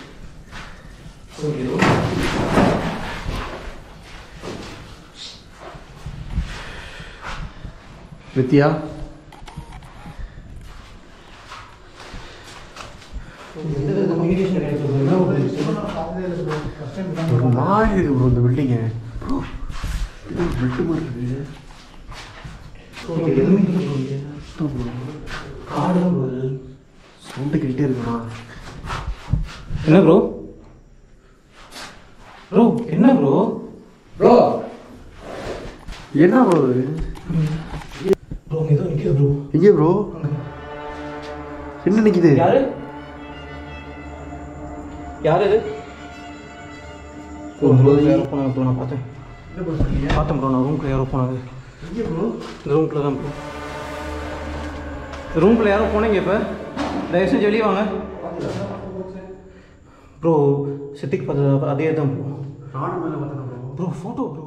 நித்யா ஒரு மாதிரி இருக்கு ப்ரோ இந்த பில்டிங்கு ப்ரோ இது ஒரு பில்டு மாதிரி இருக்கு சவுண்டு கிட்டே இருக்குமா என்ன ப்ரோ ப்ரோ என்ன ப்ரோ ப்ரோ என்ன ப்ரோ இது ப்ரோ ஏதோ நிக்குது ப்ரோ எங்கே ப்ரோ என்ன நிக்குது யாரு யாரு இது யாரோ போனாங்க ப்ரோ நான் பார்த்தேன் பார்த்தேன் ப்ரோ நான் ரூம்குள்ள யாரோ போனாங்க இந்த ரூம்குள்ள தான் ப்ரோ இந்த ரூம்குள்ள யாரோ போனீங்க இப்போ தயவு செஞ்சு வெளியே வாங்க ப்ரோ சித்திக் பார்த்து அதே தான் ப்ரோ நானும் மேலே பார்த்தேன் bro bro photo bro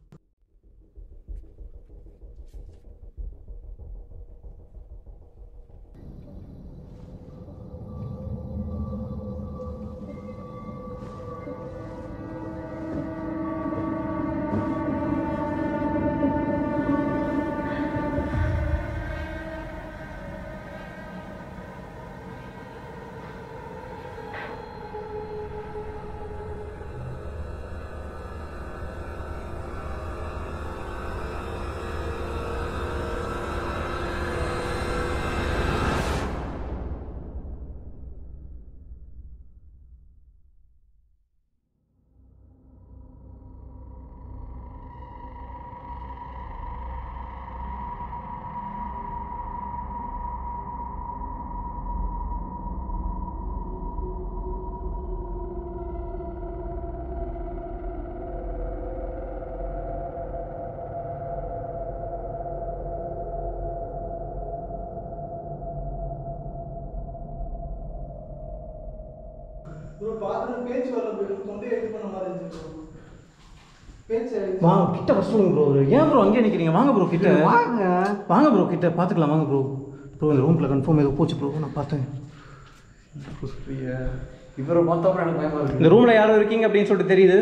bro bathroom பேச்சு வரல ப்ரோ தொண்டை இது பண்ண மாதிரி இருந்துச்சு ப்ரோ பேச்சு வா கிட்ட வர சொல்லுங்க ப்ரோ ஏன் ப்ரோ அங்கேயே நிற்கிறீங்க வாங்க ப்ரோ கிட்ட வாங்க வாங்க ப்ரோ கிட்ட பார்த்துக்கலாம் வாங்க ப்ரோ ப்ரோ இந்த ரூமில் கன்ஃபார்ம் ஏதோ போச்சு ப்ரோ நான் பார்த்தேன் இவரை பார்த்தா எனக்கு பயமா இருக்கு இந்த ரூமில் யாரும் இருக்கீங்க அப்படின்னு சொல்லிட்டு தெரியுது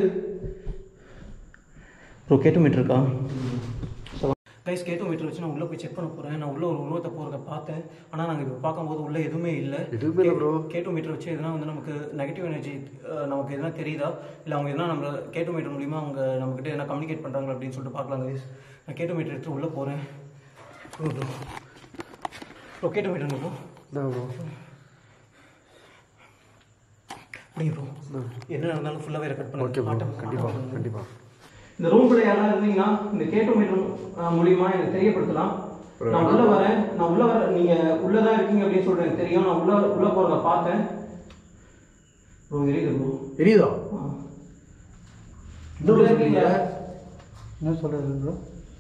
ப்ரோ கேட்டு மீட்டர் இருக்கா கைஸ் கேட்டு மீட்டர் வச்சு நான் உள்ளே போய் செக் பண்ண போகிறேன் நான் உள்ள ஒரு உருவத்தை போகிறத பார்த்தேன் ஆனால் நாங்கள் இப்போ பார்க்கும்போது உள்ள எதுவுமே இல்லை எதுவுமே இல்லை bro. கேட்டு மீட்டர் வச்சு எதனா வந்து நமக்கு நெகட்டிவ் எனர்ஜி நமக்கு எதனா தெரியுதா இல்லை அவங்க எதனா நம்ம கேட்டு மீட்டர் மூலிமா அவங்க நம்மக்கிட்ட எதனா கம்யூனிகேட் பண்ணுறாங்க அப்படின்னு சொல்லிட்டு பார்க்கலாம் கைஸ் நான் கேட்டு மீட்டர் எடுத்து உள்ளே போகிறேன் ப்ரோ ப்ரோ ப்ரோ கேட்டு மீட்டர் ப்ரோ என்ன ப்ரோ அப்படிங்க ப்ரோ என்ன நடந்தாலும் ஃபுல்லாகவே ரெக்கார்ட் பண்ணி ஓகே ப்ரோ கண்டிப்பாக கண்டிப்பாக இந்த ரூம்குள்ள யாராவது இருந்தீங்கன்னா இந்த கேட்டோ மீட்டர் மூலியமா எனக்கு தெரியப்படுத்தலாம் நான் உள்ள வரேன் நான் உள்ள வர நீங்க உள்ளதான் இருக்கீங்க அப்படின்னு சொல்லிட்டு எனக்கு தெரியும் நான் உள்ள உள்ள போறத பார்த்தேன் ப்ரோ தெரியுது ப்ரோ தெரியுதா உள்ள இருக்கீங்க என்ன சொல்றது ப்ரோ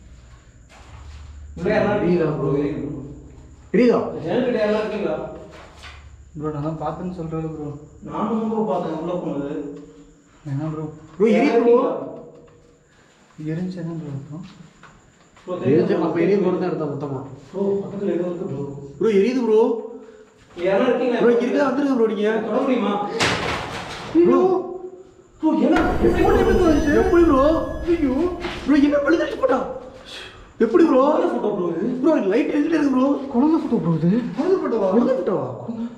தெரியுதா ப்ரோ தெரியுதா ஜன்னல் யாரெல்லாம் இருக்கீங்களா ப்ரோ நான் தான் பார்த்தேன்னு சொல்கிறது ப்ரோ நானும் ப்ரோ பார்த்தேன் உள்ள போனது என்ன ப்ரோ ப்ரோ எரியுது ப்ரோ எரிஞ்சு என்ன ப்ரோ அர்த்தம் ப்ரோ எரியுது நம்ம எரியும் போது தான் எடுத்தா மொத்தமா ப்ரோ பக்கத்துல ஏதோ இருக்கு ப்ரோ ப்ரோ எரியுது ப்ரோ யாரெல்லாம் இருக்கீங்களா ப்ரோ இங்க இருக்கா வந்துருங்க ப்ரோ நீங்க தொட முடியுமா ப்ரோ ப்ரோ என்ன எப்படி கூட எப்படி தோணுச்சு எப்படி ப்ரோ ஐயோ ப்ரோ என்ன பழுதாச்சு போட்டா எப்படி ப்ரோ ஃபோட்டோ ப்ரோ இது ப்ரோ லைட் எரிஞ்சிட்டே இருக்கு ப்ரோ குழந்தை ஃபோட்டோ ப்ரோ இது குழந்தை போட்டவா குழந்தை போட்டவா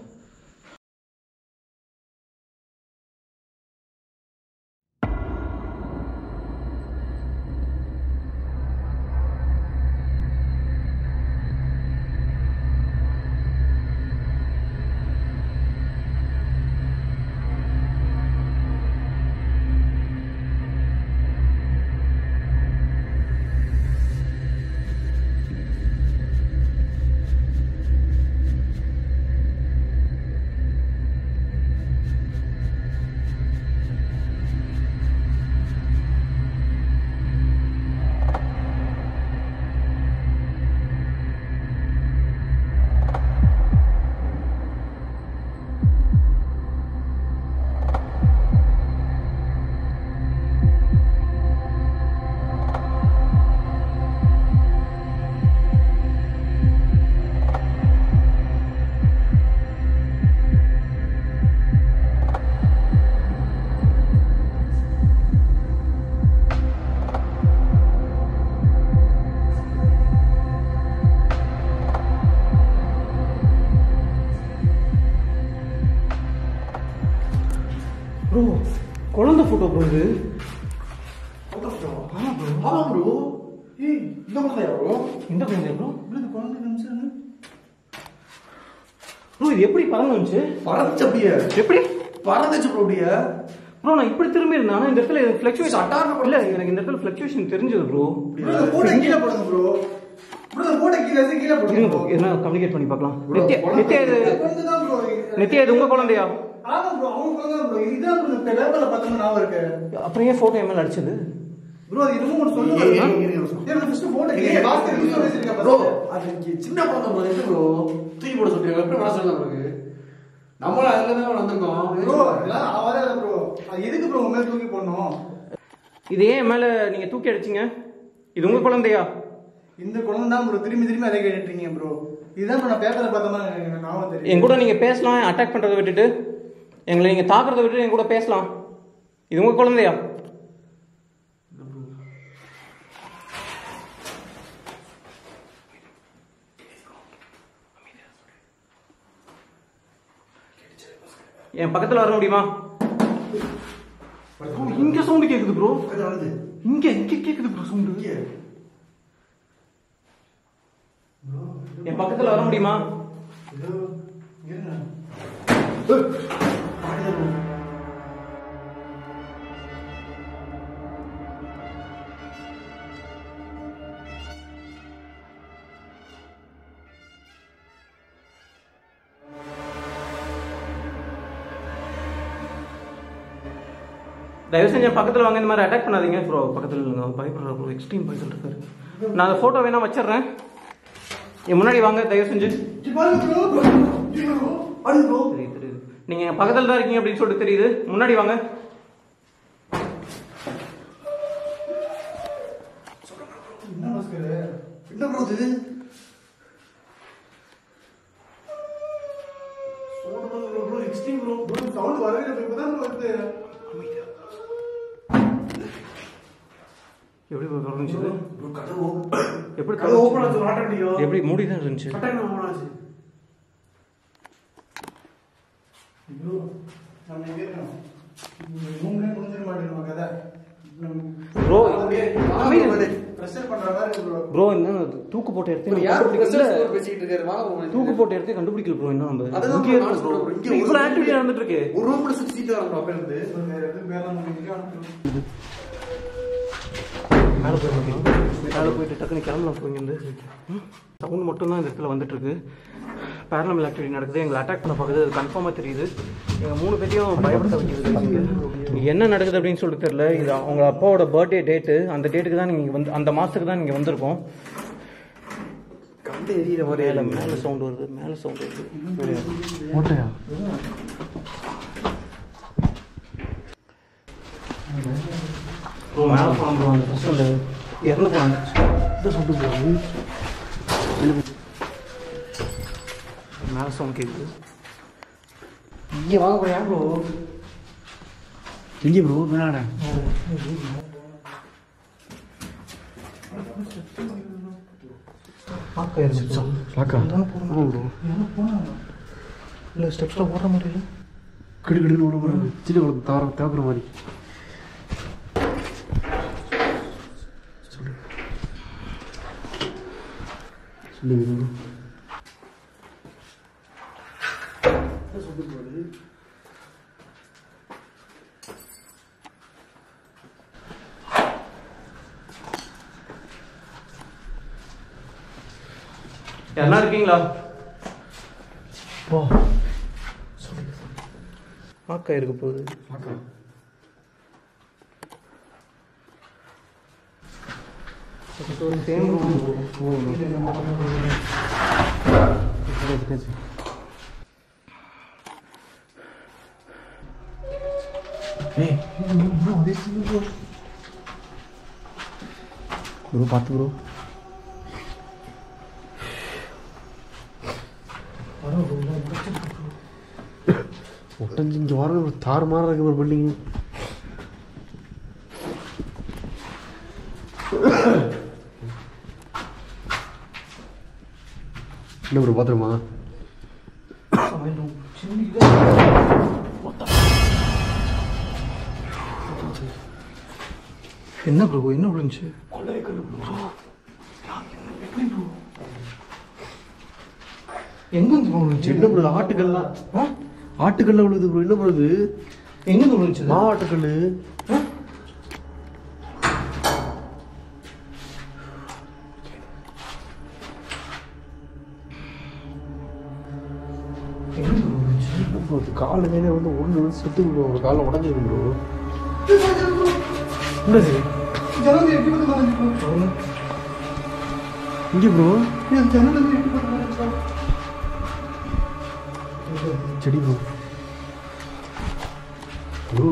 ப்ரோ குழந்தை ஃபோட்டோ ப்ரோ இது ஆமா ப்ரோ ஏய் இந்த குழந்தையா ப்ரோ எந்த குழந்தை ப்ரோ ப்ரோ இது குழந்தை நிமிஷம் ப்ரோ இது எப்படி பறந்து வந்துச்சு பறந்துச்சு அப்படியே எப்படி பறந்துச்சு ப்ரோ அப்படியே ப்ரோ நான் இப்படி திரும்பி இருந்தேன் ஆனா இந்த இடத்துல ஃபிளக்சுவேஷன் சட்டார்னு இல்ல எனக்கு இந்த இடத்துல ஃபிளக்சுவேஷன் தெரிஞ்சது ப்ரோ ப்ரோ இந்த போட்டோ கீழே போடுங்க ப்ரோ ப்ரோ இந்த போட்டோ கீழே வச்சு கீழே போடுங்க இருங்க bro, என்ன கம்யூனிகேட் பண்ணி பார்க்கலாம் நித்யா நித்யா இது குழந்தை தான் ப்ரோ நித்யா இது உங்க குழந்தையா ஆமா ப்ரோ அவங்க குழந்தை ப்ரோ இதுதான் ப்ரோ இந்த பேப்பர்ல பார்த்தோம் ஞாபகம் இருக்கு அப்புறம் ஏன் போட்டோ எம்எல் அடிச்சது ப்ரோ அது இன்னும் ஒன்று சொல்லுங்க ஏய், ஏய், ஏய், ஏய், ஏன் ஃபர்ஸ்ட் போட்டோ கீழே பாஸ்கெட் யூஸ் வச்சிருக்கேன் ப்ரோ அது இங்க சின்ன குழந்தை ப்ரோ எப்படி ப்ரோ தூக்கி போட சொல்றீங்க எப்படி பண்ண சொல்லுங்க உங்களுக்கு நம்மளும் அதுல தான் வந்திருக்கோம் ப்ரோ இதெல்லாம் ஆவாதே ப்ரோ அது எதுக்கு ப்ரோ உங்க மேல தூக்கி போடணும் இது ஏன் மேல நீங்க தூக்கி அடிச்சீங்க இது உங்க குழந்தையா இந்த குழந்தை தான் ப்ரோ திரும்பி திரும்பி அதை கேட்டுட்டு இருக்கீங்க ப்ரோ இதுதான் bro நான் பேப்பர்ல பார்த்த மாதிரி எனக்கு ஞாபகம் தெரியும் என் கூட நீங்க பேசலாம் அட்டாக் பண்றதை விட்டுட்டு எங்களை நீங்க தாக்குறதை விட்டுட்டு என் கூட பேசலாம் இது உங்க குழந்தையா என் பக்கத்துல வர முடியுமா Bro, இங்க சவுண்ட் கேக்குது ப்ரோ வருது இங்க இங்க கேக்குது ப்ரோ சவுண்ட் இங்க என் பக்கத்துல வர முடியுமா இதோ இருங்க தயவு செஞ்சு என் பக்கத்துல வாங்க இந்த மாதிரி அட்டாக் பண்ணாதீங்க ப்ரோ பக்கத்துல இல்லைங்க பயப்படுற ப்ரோ எக்ஸ்ட்ரீம் பயத்தில் இருக்காரு நான் அந்த போட்டோ வேணா வச்சிடுறேன் என் முன்னாடி வாங்க தயவு செஞ்சு இங்க பாருங்க ப்ரோ அது ப்ரோ தெரியுது தெரியுது நீங்க என் பக்கத்துல தான் இருக்கீங்க அப்படின்னு சொல்லிட்டு தெரியுது முன்னாடி வாங்க என்ன பாஸ்கர் என்ன ப்ரோ இது bro extreme bro bro sound வரவே இல்லை இப்பதான் ப்ரோ வருது எப்படி bro திறந்துச்சு இது? ப்ரோ கதவு எப்படி கதவு ஓபன் திறந்துச்சு? ஆச்சு வாட்டர் அடியோ எப்படி மூடி தான் இருந்துச்சு கட்டாயம் ஓபன் ஆச்சு ஐயோ நம்ம எங்க இருக்கோம் ரூம்ல முடிஞ்சிட மாட்டேங்குது கதை ப்ரோ ப்ரெஷர் பண்ற மாதிரி இருக்கு ப்ரோ ப்ரோ என்ன தூக்கு போட்டு எடுத்து யார் கண்டுபிடிக்கல பேசிட்டு இருக்காரு வாங்க தூக்கு போட்டு எடுத்து கண்டுபிடிக்கல ப்ரோ இன்னும் நம்ம அதுதான் இங்கே bro, இருக்கு நானும் ப்ரோ சொல்றேன் bro. இங்க இவ்வளோ ஒரு ஆக்டிவிட்டி நடந்துட்டு இருக்கு ஒரு ரூம்ல சுத்திட்டு வரோம் அப்ப இருந்து வேற எதுவும் பேரலாம் முடியும் மேலே போய் மேலே போயிட்டு டக்குனு கிளம்பலாம் ப்ரோ இங்கேருந்து சவுண்ட் மட்டும் தான் இந்த இடத்துல வந்துட்டு இருக்கு பேரலமல் ஆக்டிவிட்டி நடக்குது எங்களை அட்டாக் பண்ண பார்க்குது அது கன்ஃபார்மாக தெரியுது எங்கள் மூணு பேரையும் பயப்படுத்த வைக்கிறது இங்கே என்ன நடக்குது அப்படின்னு சொல்லிட்டு தெரியல இது அவங்க அப்பாவோட பர்த்டே டேட்டு அந்த டேட்டுக்கு தான் நீங்கள் வந்து அந்த மாதத்துக்கு தான் நீங்கள் வந்திருக்கோம் ஓட்டை எரியிற மாதிரி மேலே மேலே சவுண்ட் வருது மேலே சவுண்ட் வருது ஓட்டையா ப்ரோ மேலே போகலாம் ப்ரோ அந்த ஃபஸ்ட் அந்த இறந்து போனாங்க இந்த சவுண்டு போகுது மேலே சவுண்ட் கேட்குது இங்கே வாங்க ப்ரோ ஏன் ப்ரோ எங்கே ப்ரோ மேலாட பார்க்க இருந்துச்சு லாக்கா போகிறோம் ப்ரோ இல்லை ஸ்டெப்ஸில் போடுற மாதிரி இல்லை கிடு கிடுன்னு ஓட போகிறாங்க சின்ன குழந்தை தவற தேவைப்படுற மாதிரி சொல்லு சொல்லு யாருன்னா இருக்கீங்களா போ பார்க்க இருக்க போகுது லாக்கா சேம் ரூம் ஏய் ப்ரோ பார்த்து ப்ரோ ஒட்டஞ்சு இங்கே வர தாறு மாற இருக்கு ஒரு பில்டிங் என்ன ப்ரோ பார்த்துருமா என்ன ப்ரோ என்ன விழுந்துச்சு எங்க இருந்து ப்ரோ விழுந்துச்சு என்ன ப்ரோ ஆட்டுக்கல்லாம் ஆட்டுக்கல்ல விழுது ப்ரோ என்ன ப்ரோ இது எங்க இருந்து விழுந்துச்சு மாவாட்டுக்கல் எங்க இருந்து ப்ரோ விழுந்துச்சு ப்ரோ இது கால் மேலே வந்து ஒன்று வந்து செத்து ப்ரோ ஒரு காலில் உடஞ்சிருக்கு ப்ரோ என்னது ஜனங்க எப்படி வந்து மறைஞ்சு ப்ரோ இங்கே ப்ரோ ஜனங்க எப்படி வந்து மறைஞ்சு செடி ப்ரோ ப்ரோ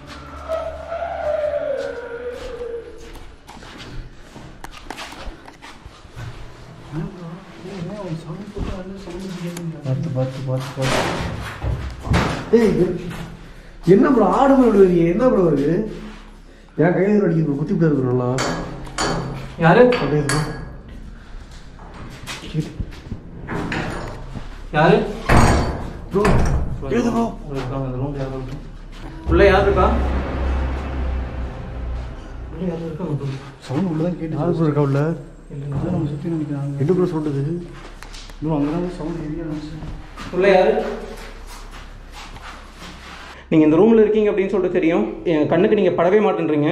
பார்த்து பார்த்து பார்த்து பார்த்து ஏய் என்ன ப்ரோ ஆடு ப்ரோ விடுவீங்க என்ன ப்ரோ இருக்கு என் கையில் அடிக்குது ப்ரோ குத்தி விட்டு இருக்கு நல்லா யாரு அப்படியே ப்ரோ யாரு ப்ரோ எழுது ப்ரோ உள்ள யார் இருக்கா உள்ள யார் இருக்கா ப்ரோ சவுண்ட் உள்ளதான் கேட்டு யாரு ப்ரோ இருக்கா உள்ள அதான் நம்ம சுற்றி நினைக்கிறாங்க என்ன ப்ரோ சொல்றது ப்ரோ அங்கே சவுண்ட் ஹெவியாக இருந்துச்சு உள்ள யாரு நீங்கள் இந்த ரூமில் இருக்கீங்க அப்படின்னு சொல்லிட்டு தெரியும் என் கண்ணுக்கு நீங்கள் படவே மாட்டேன்றீங்க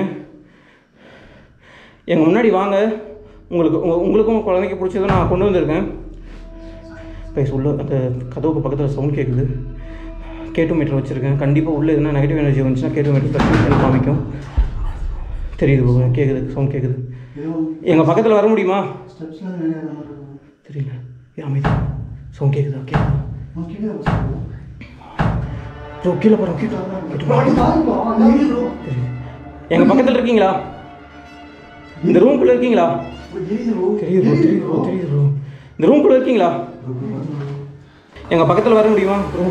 எங்கள் முன்னாடி வாங்க உங்களுக்கு உங்க- உங்களுக்கும் உங்க குழந்தைக்கு பிடிச்சதை நான் கொண்டு வந்திருக்கேன் ப்ளீஸ் உள்ள அந்த கதவுக்கு பக்கத்தில் சவுண்ட் கேட்குது கேட்டு மீட்டர் வச்சுருக்கேன் கண்டிப்பாக உள்ளே எதுனா நெகட்டிவ் எனர்ஜி வந்துச்சுன்னா கேட்டு மீட்டர் ப்ளஸ் பண்ணி காமிக்கும் தெரியுது bro, கேட்குது சவுண்ட் கேட்குது எங்கள் பக்கத்தில் வர முடியுமா ஸ்டெப்ஸ்லாம் நிறைய வர மாதிரி இருக்கும். தெரியல ஏ அமைதி சவுண்ட் கேட்குதா கேட்குதா நான் கீழே வச்சிருக்கேன். ப்ரோ கீழே போகிறோம் கீழே ப்ரோ, அடி பாரு ப்ரோ, அங்க இருக்கு ப்ரோ. எங்கள் பக்கத்தில் இருக்கீங்களா இந்த ரூம்குள்ளே இருக்கீங்களா தெரியுது ப்ரோ தெரியுது ப்ரோ தெரியுது ப்ரோ இந்த ரூம்குள்ளே இருக்கீங்களா எங்கள் பக்கத்தில் வர முடியுமா ப்ரோ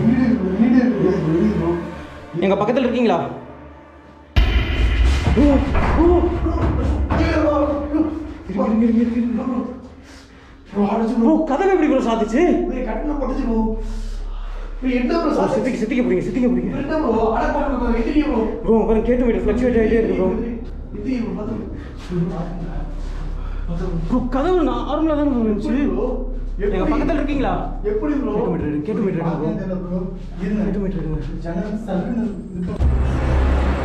எங்கள் பக்கத்தில் இருக்கீங்களா ப்ரோ ப்ரோ ப்ரோ கதவை எப்படி ப்ரோ சாத்துச்சு ஏய், கட்டின பட்டுச்சு ப்ரோ ஏய், என்ன ப்ரோ ப்ரோ சித்திக்கு சித்திக்க போறீங்க சித்திக்க போறீங்க என்ன ப்ரோ அட பாருங்க ப்ரோ எந்திரிங்க ப்ரோ ப்ரோ பாருங்க கேட்டு மீட்டர் ஃப்ளக்சுவேட் ஆகிட்டே இருக்கு ப்ரோ எந்திரிங்க ப்ரோ பாத்து ப்ரோ கதவு நார்மலாக தானே ப்ரோ இருந்துச்சு எங்கள் பக்கத்தில் இருக்கீங்களா எப்படி ப்ரோ கேட்டு மீட்டர் எடுங்க, கேட்டு மீட்டர் எடுங்க ப்ரோ தெரியல ப்ரோ. இருங்க. கேட்டு மீட்டர் எடுங்க ஜன்னல் சல்லுன்னு இருக்கும்.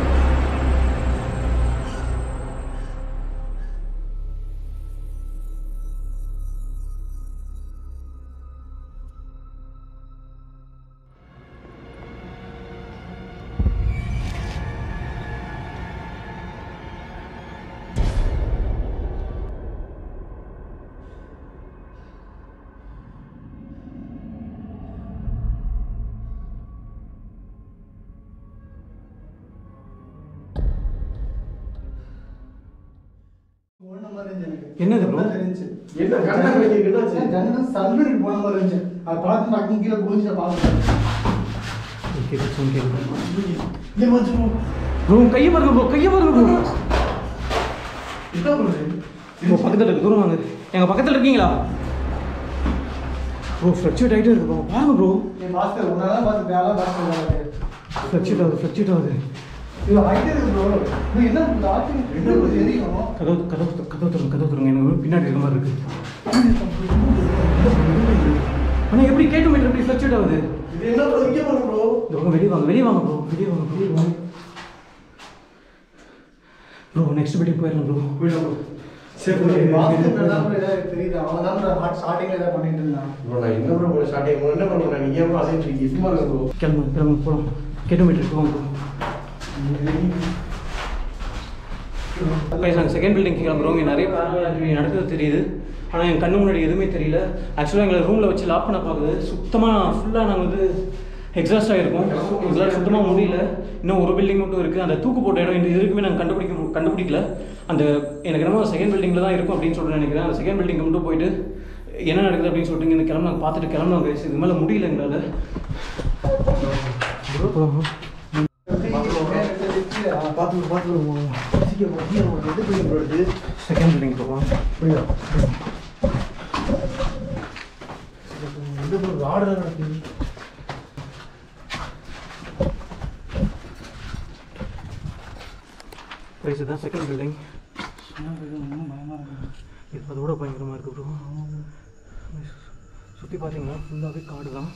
என்னது ப்ரோ தெரிஞ்சு என்ன கண்ணா வைக்க என்னாச்சு ஜன்னல் சல்வருக்கு போன மாதிரி இருந்துச்சு அதை பார்த்து நான் கீழே குளிச்சு பார்த்தேன் ப்ரோ கையை பாருங்க ப்ரோ கையை பாருங்க ப்ரோ என்ன பண்ணுது ப்ரோ பக்கத்தில் இருக்கு தூரம் வாங்க எங்க பக்கத்தில் இருக்கீங்களா ப்ரோ ஃப்ளக்சுவேட் ஆகிட்டே இருக்கு ப்ரோ பாருங்க ப்ரோ என் பாஸ்கர் உன்னால பார்த்து வேலை பாஸ்கர் ஃப்ளக்சுவேட் ஆகுது ஃப்ளக்சுவேட் ஆகுது இது ஆகிட்டே இருக்கு ப்ரோ இது என்ன ஆச்சு என்ன தெரியும் கதவு கதவு கதவு தருங்க கதவு தருங்க எனக்கு பின்னாடி இருக்க மாதிரி இருக்கு ஆனால் எப்படி கேட்டு மீட்டர் எப்படி ஃப்ளக்சுவேட் ஆகுது இது என்ன ப்ரோ இங்கே பாருங்க ப்ரோ இந்த பக்கம் வெளியே வாங்க வெளியே வாங்க ப்ரோ வெளியே வாங்க வெளியே வாங்க ப்ரோ நெக்ஸ்ட் வீட்டுக்கு போயிடலாம் ப்ரோ போயிடலாம் ப்ரோ சரி பாஸ்கர் தான் ப்ரோ ஏதாவது தெரியுது அவன் தான் ப்ரோ ஹார்ட் ஸ்டார்டிங்ல ஏதாவது பண்ணிட்டு இருந்தான் ப்ரோ நான் என்ன ப்ரோ ஸ்டார்டிங் என்ன பண்ணுறேன் நீங்கள் ஏன் ப்ரோ அசைட்டு இருக்கீங்க சும்மா இருங்க ப்ரோ கிளம்புங்க கிளம்புங்க போகலாம் கேட்டு மீட்டருக்கு போங்க ப்ரோ நாங்கள் செகண்ட் பில்டிங் கிளம்புறோம் இங்கே நிறைய paranormal activity நடக்குது தெரியுது ஆனால் என் கண்ணு முன்னாடி எதுவுமே தெரியல ஆக்சுவலாக எங்களை ரூமில் வச்சு லாக் பண்ண பார்க்குது சுத்தமாக ஃபுல்லாக நாங்கள் வந்து எக்ஸாஸ்ட் ஆகிருக்கோம் எங்களால் சுத்தமாக முடியல இன்னும் ஒரு பில்டிங் மட்டும் இருக்குது அந்த தூக்கு போட்ட இடம் இந்த இதுக்குமே நாங்கள் கண்டுபிடிக்க மு- கண்டுபிடிக்கல அந்த எனக்கு என்னமோ செகண்ட் பில்டிங்கில் தான் இருக்கும் அப்படின்னு சொல்லிட்டு நினைக்கிறேன் அந்த செகண்ட் பில்டிங் மட்டும் போயிட்டு என்ன நடக்குது அப்படின்னு சொல்லிட்டு இங்கே கிளம்பு நாங்கள் பார்த்துட்டு கிளம்புனோம் guys. இதுக்கு மேலே முடியல எங்களால் பார்த்து பார்த்து சீக்கிரம் சீக்கிரம் எது போய் ப்ரோ இது செகண்ட் பில்டிங் போகலாம் புரியுதா எந்த ப்ரோ ஆர்டர் நடக்குது ப்ரைஸ் தான் செகண்ட் பில்டிங் இது அதோட பயங்கரமாக இருக்குது ப்ரோ சுற்றி பார்த்தீங்கன்னா ஃபுல்லாகவே காடு தான்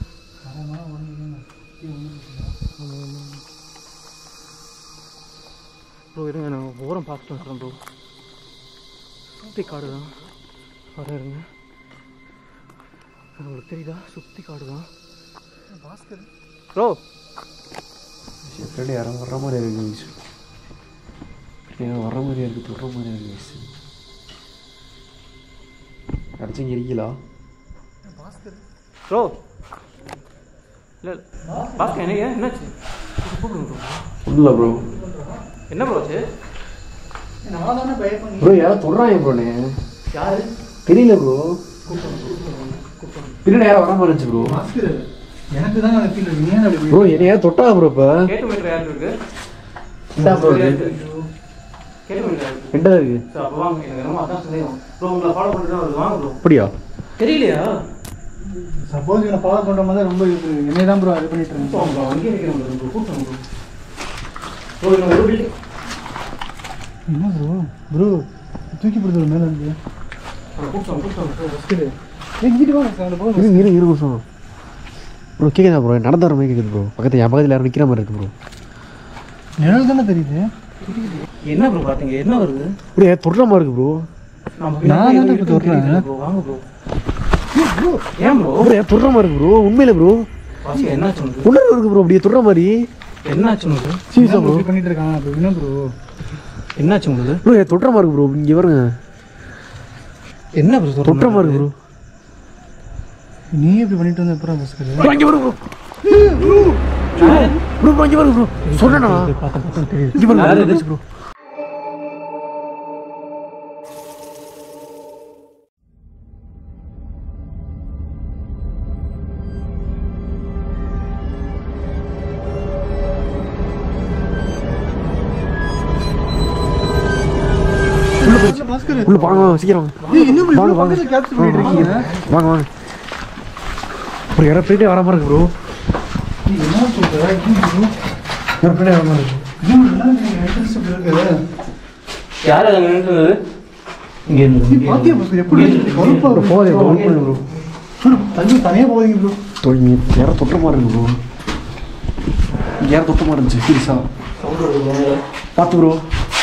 ப்ரோ இருங்க நான் ஓரம் பார்த்துட்டு வரேன் ப்ரோ சுற்றி காடு தான் வர இருங்க உங்களுக்கு தெரியுதா சுற்றி காடு தான் பாஸ்கர் ப்ரோ ஃப்ரெண்டு யாரும் வர்ற மாதிரி இருக்கு guys. ஏன்னா வர்ற மாதிரியா இருக்குது தொடுற மாதிரியா இருக்கு guys. அடிச்சு எரிக்கலா பாஸ்கர் ப்ரோ இல்லை பாஸ்கர் என்ன என்னாச்சு கூப்பிடுங்க ப்ரோ ஒன்றும் இல்லை ப்ரோ என்ன ப்ரோ ஆச்சு நான் தானே பய பண்ணி ப்ரோ யாரும் தொடுறாங்க ப்ரோனே யாரு தெரியல ப்ரோ பின்னாடி யாரும் வர மாதிரி இருந்துச்சு ப்ரோ பாஸ்கர் எனக்கு தான் அந்த ஃபீல் நீ ஏன் அப்படி ப்ரோ என்ன யாரும் தொட்டா ப்ரோ இப்போ கேட்டு மீட்டர் யாரு இருக்கு இந்தா ப்ரோ இருக்கு கேட்டு மீட்டர் இருக்கு ரெண்டா இருக்கு சார் அப்போ வாங்க எனக்கு ரொம்ப அதான் சந்தேகம் ப்ரோ உங்களை ஃபாலோ பண்ணிட்டு தான் வருது வாங்க ப்ரோ அப்படியா தெரியலையா சப்போஸ் இவனை ஃபாலோ பண்ணுற மாதிரி ரொம்ப இது என்னை தான் ப்ரோ இது பண்ணிட்டு இருந்தேன் கூப்பிட்டு ப்ரோ அங்கேயே இருக்கிறேன் ப்ரோ கூப்பிட்டு ப்ரோ ப்ரோ இன்னும் ஒரு பில்டிங் என்ன ப்ரோ ப்ரோ தூக்கி போடுறது மேலே இருந்து கூப்பிட்டு கூப்பிட்டு ப்ரோ பாஸ்கர் எங்கிட்டு வாங்க சார் அந்த போக இரு இரு இரு நிமிஷம் ப்ரோ கேட்குதா ப்ரோ நடந்து வர மாதிரி கேட்குது ப்ரோ பக்கத்து என் பக்கத்தில் யாரும் நிற்கிற மாதிரி இருக்கு ப்ரோ நிழல் தானே தெரியுது என்ன ப்ரோ பார்த்தீங்க என்ன வருது ப்ரோ ஏன் தொடுற மாதிரி இருக்கு ப்ரோ நான் தானே இப்ப தொடுறேன். ப்ரோ வாங்க ப்ரோ ஏன் ப்ரோ ப்ரோ ஏன் தொடுற மாதிரி இருக்கு ப்ரோ உண்மையில ப்ரோ பாஸ்கர் என்னாச்சு உனக்கு உணர்வு இருக்கு ப்ரோ அப்படியே தொடுற மாதிரி என்னாச்சு உனக்கு சீரியஸா ப்ரோ இப்படி பண்ணிட்டு இருக்கான் அப்படி என்ன ப்ரோ என்னாச்சு உங்களுக்கு ப்ரோ ஏன் தொடுற மாதிரி இருக்கு ப்ரோ இங்கே பாருங்க என்ன ப்ரோ தொட்டுற மாதிரி இருக்கு நீ இப்படி பண்ணிட்டு வந்த அப்புறம் பாஸ்கர் ப்ரோ இங்கே பாருங்க ப்ரோ ப்ரோ ப்ரோ இங்கே பாருங்க ப்ரோ சொல்றேனா பார்த்தா பார்த்தா தெரியுது இங்கே பாருங்க யாரு யாரு இது? ப்ரோ பாஸ்கர் உள்ள வாங்க வாங்க, சீக்கிரம் வாங்க. ஏய், என்ன ப்ரோ வாங்க, இவ்வளவு வாங்க. பக்கத்துல கேப்சர் பண்ணிட்டு இருக்கீங்க வாங்க வாங்க ப்ரோ யாரோ போயிட்டே வர மாதிரி இருக்கு ப்ரோ நீ என்ன சொல்ற என்ன ப்ரோ யாரோ போயிட்டே வர மாதிரி இருக்கு என்ன நல்லா நீங்க entrance இப்படி இருக்குது யார் அங்கே நின்றுது இங்கே நீ இருந்து பாத்தியா பாஸ்கர் எப்படி இருக்கு? கருப்பா ப்ரோ இருக்கு. போதே ப்ரோ ஒன் பண்ணு ப்ரோ ப்ரோ, தள்ளி தனியா போவீங்க ப்ரோ தொழில் யாரோ தொட்ட மாதிரி இருக்கு ப்ரோ யாரோ தொட்ட மாதிரி இருந்துச்சு சீரியஸா பார்த்து ப்ரோ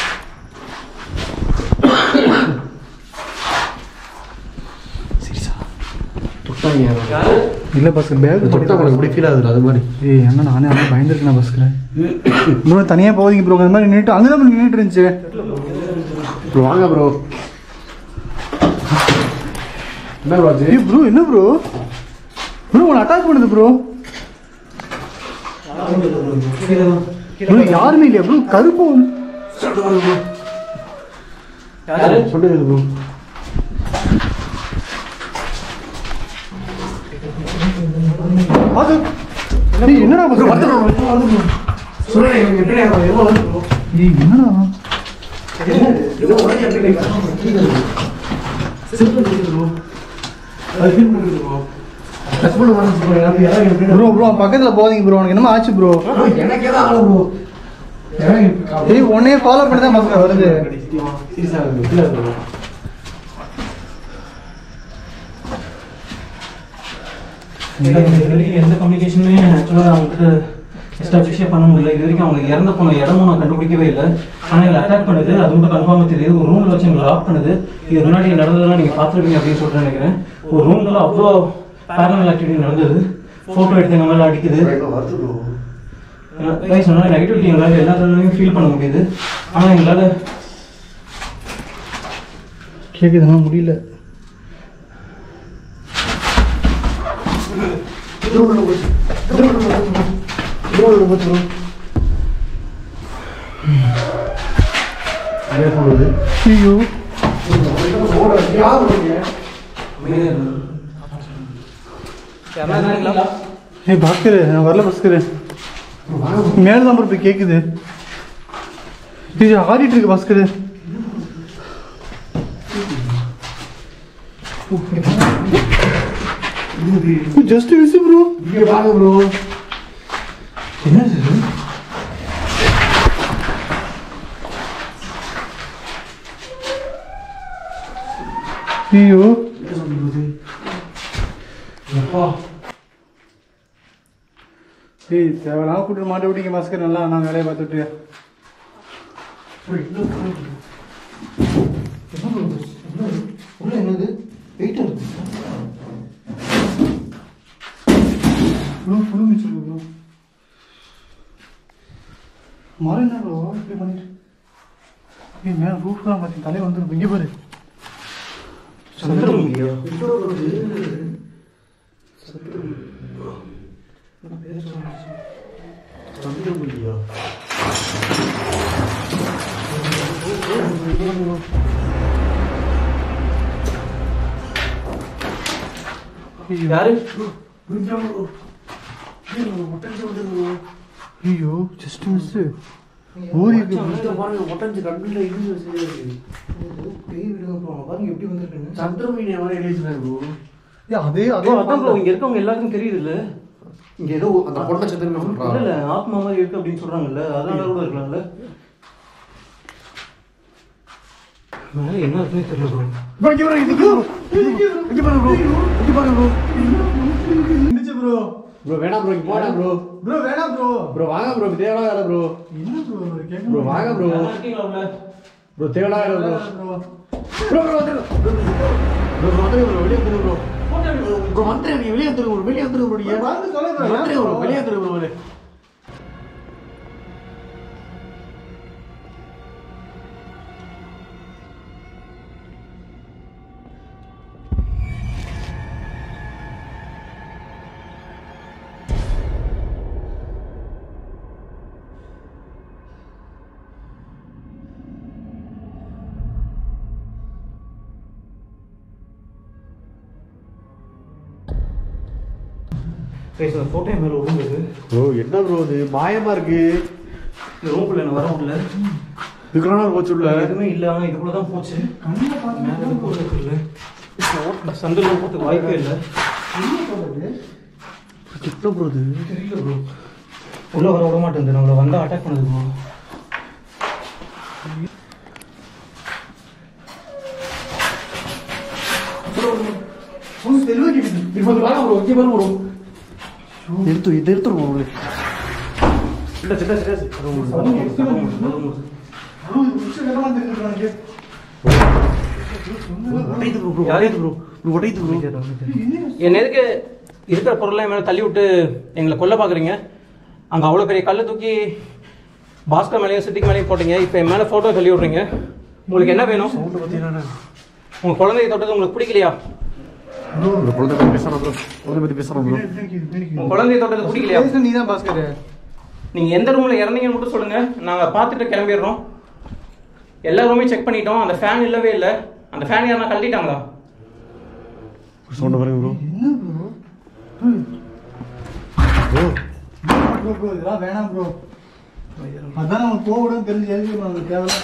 சீரியஸா தொட்டாங்க யாரோ யாரு இல்ல பாஸ்கர் பேக் தொட்டா உங்களுக்கு எப்படி ஃபீல் ஆகுது அது மாதிரி ஏய் அண்ணா நானே அண்ணா பயந்துருக்கேன் பாஸ்கர் ப்ரோ தனியா போவீங்க ப்ரோ அந்த மாதிரி நின்னுட்டு அங்கே தான் நின்னுட்டு இருந்துச்சு ப்ரோ வாங்க ப்ரோ என்ன ப்ரோ ஆச்சு ஏய் ப்ரோ என்ன ப்ரோ ப்ரோ உன்னை அட்டாக் பண்ணுது ப்ரோ ப்ரோ யாருமே இல்லையா ப்ரோ கருப்பு யாரு சொல்லுங்க ப்ரோ டேய், என்னடா பாஸ்கர் டேய், என்னடா ப்ரோ ப்ரோ பக்கத்துல போதீங்க ப்ரோ உனக்கு என்னமா ஆச்சு ப்ரோ டேய் உன்னையே ஃபாலோ பண்ணி தான் பாஸ்கர் வருது இது வரைக்கும் எந்த கம்யூனிகேஷனுமே ஆக்சுவலாக அவங்ககிட்ட எஸ்டாப்ளிஷே பண்ண முடியல இது வரைக்கும் அவங்க இறந்து போன இடமும் நான் கண்டுபிடிக்கவே இல்லை ஆனால் எங்களை அட்டாக் பண்ணுது அது மட்டும் கன்ஃபார்மாக தெரியுது ஒரு ரூமில் வச்சு எங்களை லாக் பண்ணுது இது முன்னாடி நடந்ததெல்லாம் நீங்கள் பார்த்துருப்பீங்க அப்படின்னு சொல்லிட்டு நினைக்கிறேன் ஒரு ரூம்ல அவ்வளோ பேரனல் ஆக்டிவிட்டி நடந்தது ஃபோட்டோ எடுத்து எங்கள் மேலே அடிக்குது கைஸ் சொன்னால் நெகட்டிவிட்டி எங்களால் எல்லா தடவையும் ஃபீல் பண்ண முடியுது ஆனால் எங்களால் கேக்குதுண்ணா முடியல ஐயோ ஏய் பாஸ்கர் நான் வரல பாஸ்கர் மேலே தான் ப்ரோ போய் கேட்குது இது ஆடிட்டு இருக்கு பாஸ்கர் ஜஸ்ட் மிஸ் ப்ரோ ஐயோ ஏய் தேவையில்லாம கூட்டு மாட்ட விட்டீங்க பாஸ்கர் நல்லா நான் வேலையை பார்த்துட்டு உள்ள என்னது வெயிட் இருக்கு ப்ரோ ஃபுல்லு மிச்சிருக்கு ப்ரோ மரம் என்ன ப்ரோ இப்படி பண்ணிட்டு ஏய் மேலே ரூஃப் தான் பார்த்து தலையை வந்துடும் இங்கே பாரு சந்திரமுகியா யாரு ஐயோ ஜஸ்ட் மிஸ் ஓரி இருக்கு பாருங்க எப்படி வந்திருக்கேன்னு ஏய், அதே அதே ப்ரோ அதான் ப்ரோ இங்க இருக்கவங்க எல்லாருக்கும் தெரியுது இல்ல இங்க ஏதோ அந்த பொண்ணை சந்திரன் இல்ல சொல்றான் இல்ல ஆத்மா மாதிரி இருக்கு அப்படின்னு சொல்றாங்கல்ல அதனால கூட இருக்கலாம்ல மேல என்ன இருக்குன்னே தெரியல ப்ரோ இருந்துச்சு ப்ரோ ப்ரோ வேணாம் ப்ரோ இங்க போடா ப்ரோ ப்ரோ வேணாம் ப்ரோ ப்ரோ வாங்க ப்ரோ தேவையான வேலை ப்ரோ என்ன ப்ரோ கேட்க ப்ரோ வாங்க ப்ரோ இருக்கீங்களா உள்ள ப்ரோ தேவையான வேலை ப்ரோ ப்ரோ ப்ரோ ப்ரோ வந்துரு ப்ரோ ப்ரோ வந்துரு ப்ரோ வெளியே வந்துரு ப்ரோ ப்ரோ வந்துரு நீ வெளியே வந்துரு ப்ரோ வெளியே வந்துரு ப்ரோ நீங்க வந்து சொல்ல ப்ரோ வந்துரு ப்ரோ வெளியே வந்துரு ப்ரோ வெளியே கைஸ் அந்த ஃபோட்டோ மேல விழுந்தது ப்ரோ என்ன ப்ரோ இது மாயமா இருக்கு இந்த ரூம்குள்ள என்ன வர முடியல இதுக்கெல்லாம் போச்சு உள்ள எதுவுமே இல்ல ஆனா இதுக்குள்ள தான் போச்சு மேல எதுவும் போறதுக்கு இல்ல சந்தில போறதுக்கு வாய்ப்பே இல்ல என்ன ப்ரோ இது தெரியல ப்ரோ உள்ள வர விட மாட்டேங்குது நம்மள வந்தா அட்டாக் பண்ணுது ப்ரோ வாங்க ப்ரோ இங்கே பாருங்க ப்ரோ எடுத்து இது எடுத்துரு ப்ரோ இல்ல சின்ன சின்ன ஒட்டைது ப்ரோ ப்ரோ ஒட்டைது ப்ரோ ப்ரோ ஒட்டைது ப்ரோ என்ன எதுக்கு இருக்கிற பொருளை மேலே தள்ளி விட்டு எங்களை கொல்ல பார்க்குறீங்க அங்கே அவ்வளோ பெரிய கல்லை தூக்கி பாஸ்கர் மேலேயும் சித்திக்கு மேலேயும் போட்டீங்க இப்போ என் மேலே ஃபோட்டோ தள்ளி விட்றீங்க உங்களுக்கு என்ன வேணும் சவுண்ட் பார்த்தீங்கன்னா உங்கள் குழந்தைய தொட்டது உங்களுக்கு பிடிக்கலையா ப்ரோ குழந்தை பத்தி பேசணும் ப்ரோ குழந்தை பத்தி பேசணும் ப்ரோ உங்கள் குழந்தைய தொட்டது பிடிக்கலையா நீ தான் பாஸ்கர் நீங்கள் எந்த ரூமில் இறந்தீங்கன்னு மட்டும் சொல்லுங்கள் நாங்கள் பார்த்துட்டு கிளம்பிடுறோம் எல்லா ரூமையும் செக் பண்ணிட்டோம் அந்த ஃபேன் இல்லவே இல்லை அந்த ஃபேன் யாரா கழட்டிட்டாங்களா சவுண்ட் பாருங்க ப்ரோ என்ன ப்ரோ ப்ரோ ப்ரோ இதெல்லாம் வேணாம் ப்ரோ அதான் நம்ம போகணும் தெரிஞ்சு எழுதிக்கணும் அந்த தேவை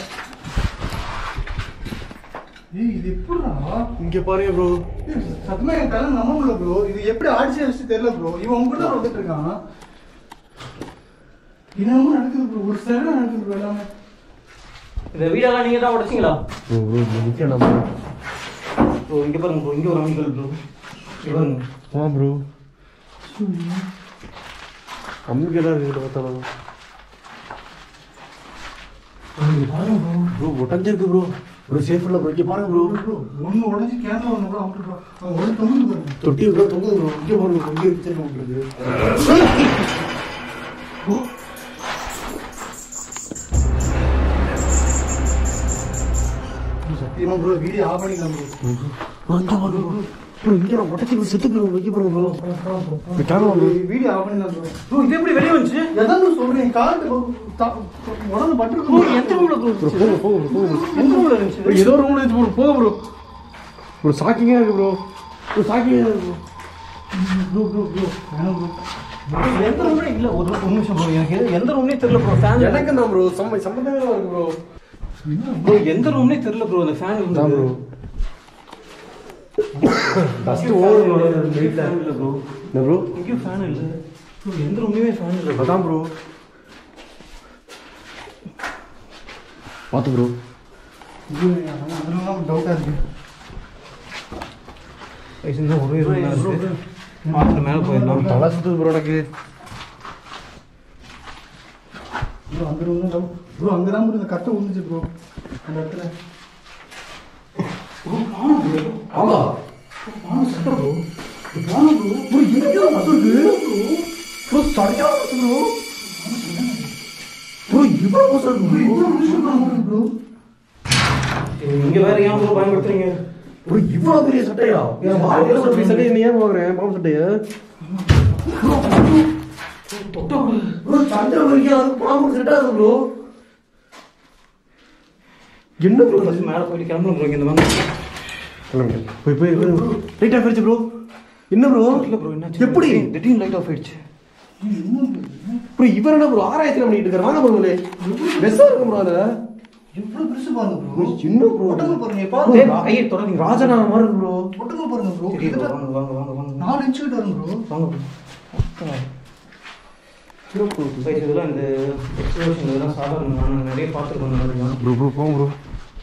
ஏய் இது எப்படிடா இங்க பாருங்க ப்ரோ ஏய், சத்தியமா என் கல்யாணம் நம்ப முடியல ப்ரோ இது எப்படி ஆட்சி வச்சு தெரியல ப்ரோ இவன் உங்ககிட்ட தான் வந்துட்டு இருக்கான் என்னமோ நடக்குது ப்ரோ ஒரு செகண்ட் நடக்குது ப்ரோ எல்லாமே இந்த வீடெல்லாம் நீங்கள் தான் உடைச்சிங்களா ப்ரோ ப்ரோ நிக்க நம்ம ப்ரோ இங்கே பாருங்க ப்ரோ இங்கே ஒரு அமிக்கல் ப்ரோ இங்கே பாருங்க ஆ ப்ரோ கம்மிக்கெல்லாம் இருக்கு பார்த்தாலும் ப்ரோ உடஞ்சிருக்கு ப்ரோ ப்ரோ சேஃப் இல்லை ப்ரோ இங்கே பாருங்க ப்ரோ ப்ரோ ஒன்று உடஞ்சி கேமரா ஒன்று கூட அவுட்டு ப்ரோ அவன் ஒரு தொண்ணூறு பாருங்க தொட்டி ப்ரோ தொங்குது ப்ரோ இங்கே பாருங்க ப்ரோ இங்கே வச்சிருக்க உங்களுக்கு சத்தியமா ப்ரோ வீடியோ ஆஃப் பண்ணிக்கலாம் ப்ரோ ப்ரோ இங்கே பாருங்க ப்ரோ ப்ரோ இங்கே நான் உடச்சி செத்து ப்ரோ இங்கே பாருங்க ப்ரோ இந்த கேமரா ப்ரோ வீடியோ ஆஃப் பண்ணிக்கலாம் ப்ரோ ப்ரோ இது எப்படி வெளியே வந்துச்சு எதான் ப்ரோ சொல்றேன் காட்டு உடம்பு பட்டு ப்ரோ எந்த ரூமில் ப்ரோ ப்ரோ போங்க போங்க ப்ரோ போங்க எந்த ரூமில் இருந்துச்சு ப்ரோ ஏதோ ஒரு ரூம்ல இருந்து ப்ரோ போங்க ப்ரோ ப்ரோ ஷாக்கிங்காக இருக்கு ப்ரோ ப்ரோ ஷாக்கிங்காக இருக்கு ப்ரோ ப்ரோ ப்ரோ ப்ரோ வேணாம் ப்ரோ எந்த ரூம்ல இல்ல ஒரு ஒரு நிமிஷம் ப்ரோ எனக்கு எது- எந்த ரூம்னே தெரியல ப்ரோ ஃபேன் எனக்கு தான் ப்ரோ சம்ம சம்மந்தமே தான் இருக்கு ப்ரோ ப்ரோ எந்த ரூம்னே தெரியல ப்ரோ அந்த ஃபேன் தான் ப்ரோ ஃபஸ்ட்டு ஓடும் ப்ரோ வீட்டில் இல்ல ப்ரோ என்ன ப்ரோ இங்கேயும் ஃபேன் இல்ல ப்ரோ எந்த ரூம்லயுமே ஃபேன் இல்ல அதான் ப்ரோ பார்த்து ப்ரோ அதெல்லாம் டவுட்டா இருக்கு வயசுல ஒரே ரூம் தான் இருக்கு மாத்திர மேல போயிடலாம் தலை சுத்துது ப்ரோ எனக்கு ப்ரோ அந்த ரூம் தான் ப்ரோ அங்கே தான் ப்ரோ இந்த கட்டை விழுந்துச்சு ப்ரோ அந்த இடத்துல ஆமா ப்ரோ எங்கே சத்தம் இருக்கு ப்ரோ சரியான ப்ரோ ப்ரோ இவ்வளோ மோசம் இருக்கு ப்ரோ இங்க வேற ஏன் ப்ரோ பயன்படுத்துறீங்க ப்ரோ இவ்வளோ பெரிய சட்டையா என் வாழ்க்கையில் ஒரு பெரிய சட்டையை நீ ஏன் வாங்குறேன் பாம்பு சட்டையை ப்ரோ சண்டை வரைக்கும் அது பாம்பு செட் ஆகுது ப்ரோ என்ன ப்ரோ ஃபர்ஸ்ட் மேல போயிட்டு கிளம்பலாம் ப்ரோ இங்க இந்த மாதிரி போய் போய் ரைட் ஆஃப் ஆயிடுச்சு ப்ரோ என்ன ப்ரோ இல்ல ப்ரோ என்ன எப்படி திடீர்னு லைட் ஆஃப் ஆயிடுச்சு ப்ரோ இவர் என்ன ப்ரோ ஆராய்ச்சி பண்ணிட்டு இருக்காரு வாங்க ப்ரோ பெஸ்ஸா இருக்கும் ப்ரோ அதுல எவ்வளோ பெருசு பாருங்க ப்ரோ ப்ரோ என்ன ப்ரோ ஒட்டங்க பாருங்க டேய், பாருங்க கையை தொடங்க ராஜனா மாதிரி இருக்கு ப்ரோ ஒட்டங்க பாருங்க ப்ரோ சரி bro, வாங்க வாங்க வாங்க வாங்க நாலு இன்ச்சு கிட்ட வரும் ப்ரோ வாங்க ப்ரோ கைஸ் இதெல்லாம் இந்த எக்ஸ்பிரஷன் இதெல்லாம் சாதாரண நான் நிறைய பார்த்துருக்கோம் இந்த மாதிரிலாம் ப்ரோ ப்ரோ போங்க ப்ரோ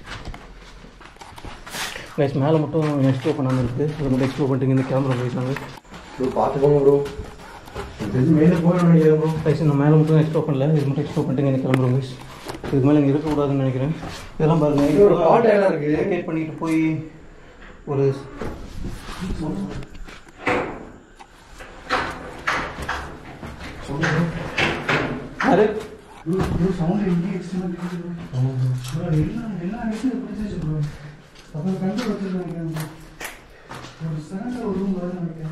கைஸ் மேலே மட்டும் எக்ஸ்ப்ளோர் பண்ணாமல் இருக்குது அதை மட்டும் எக்ஸ்ப்ளோர் பண்ணிட்டு இந்த கேமரா போயிட்டாங்க ப்ரோ பார்த்து போங்க ப்ரோ தெரிஞ்சு மேலே போக நினைக்கிறேன் ப்ரோ கைஸ் இந்த மேலே மட்டும் எக்ஸ்ப்ளோர் பண்ணல இது மட்டும் எக்ஸ்ப்ளோர் பண்ணிட்டு இந்த கேமரா கைஸ் இதுக்கு மேலே இங்கே இருக்கக்கூடாதுன்னு நினைக்கிறேன் இதெல்லாம் பாருங்க இங்க ஒரு hot air இருக்கு. டிக்கெட் பண்ணிட்டு போய் ஒரு அது ப்ரோ சவுண்ட் எங்கே எக்ஸ்ட்ரீமாக கேட்குது ப்ரோ எல்லாம் எல்லா இடத்துலையும் பிடிச்சிச்சு ப்ரோ அப்புறம் கண்டு வச்சுருக்கேன் ப்ரோ ஒரு செகண்ட் ஒரு ரூம் வருது நினைக்கிறேன்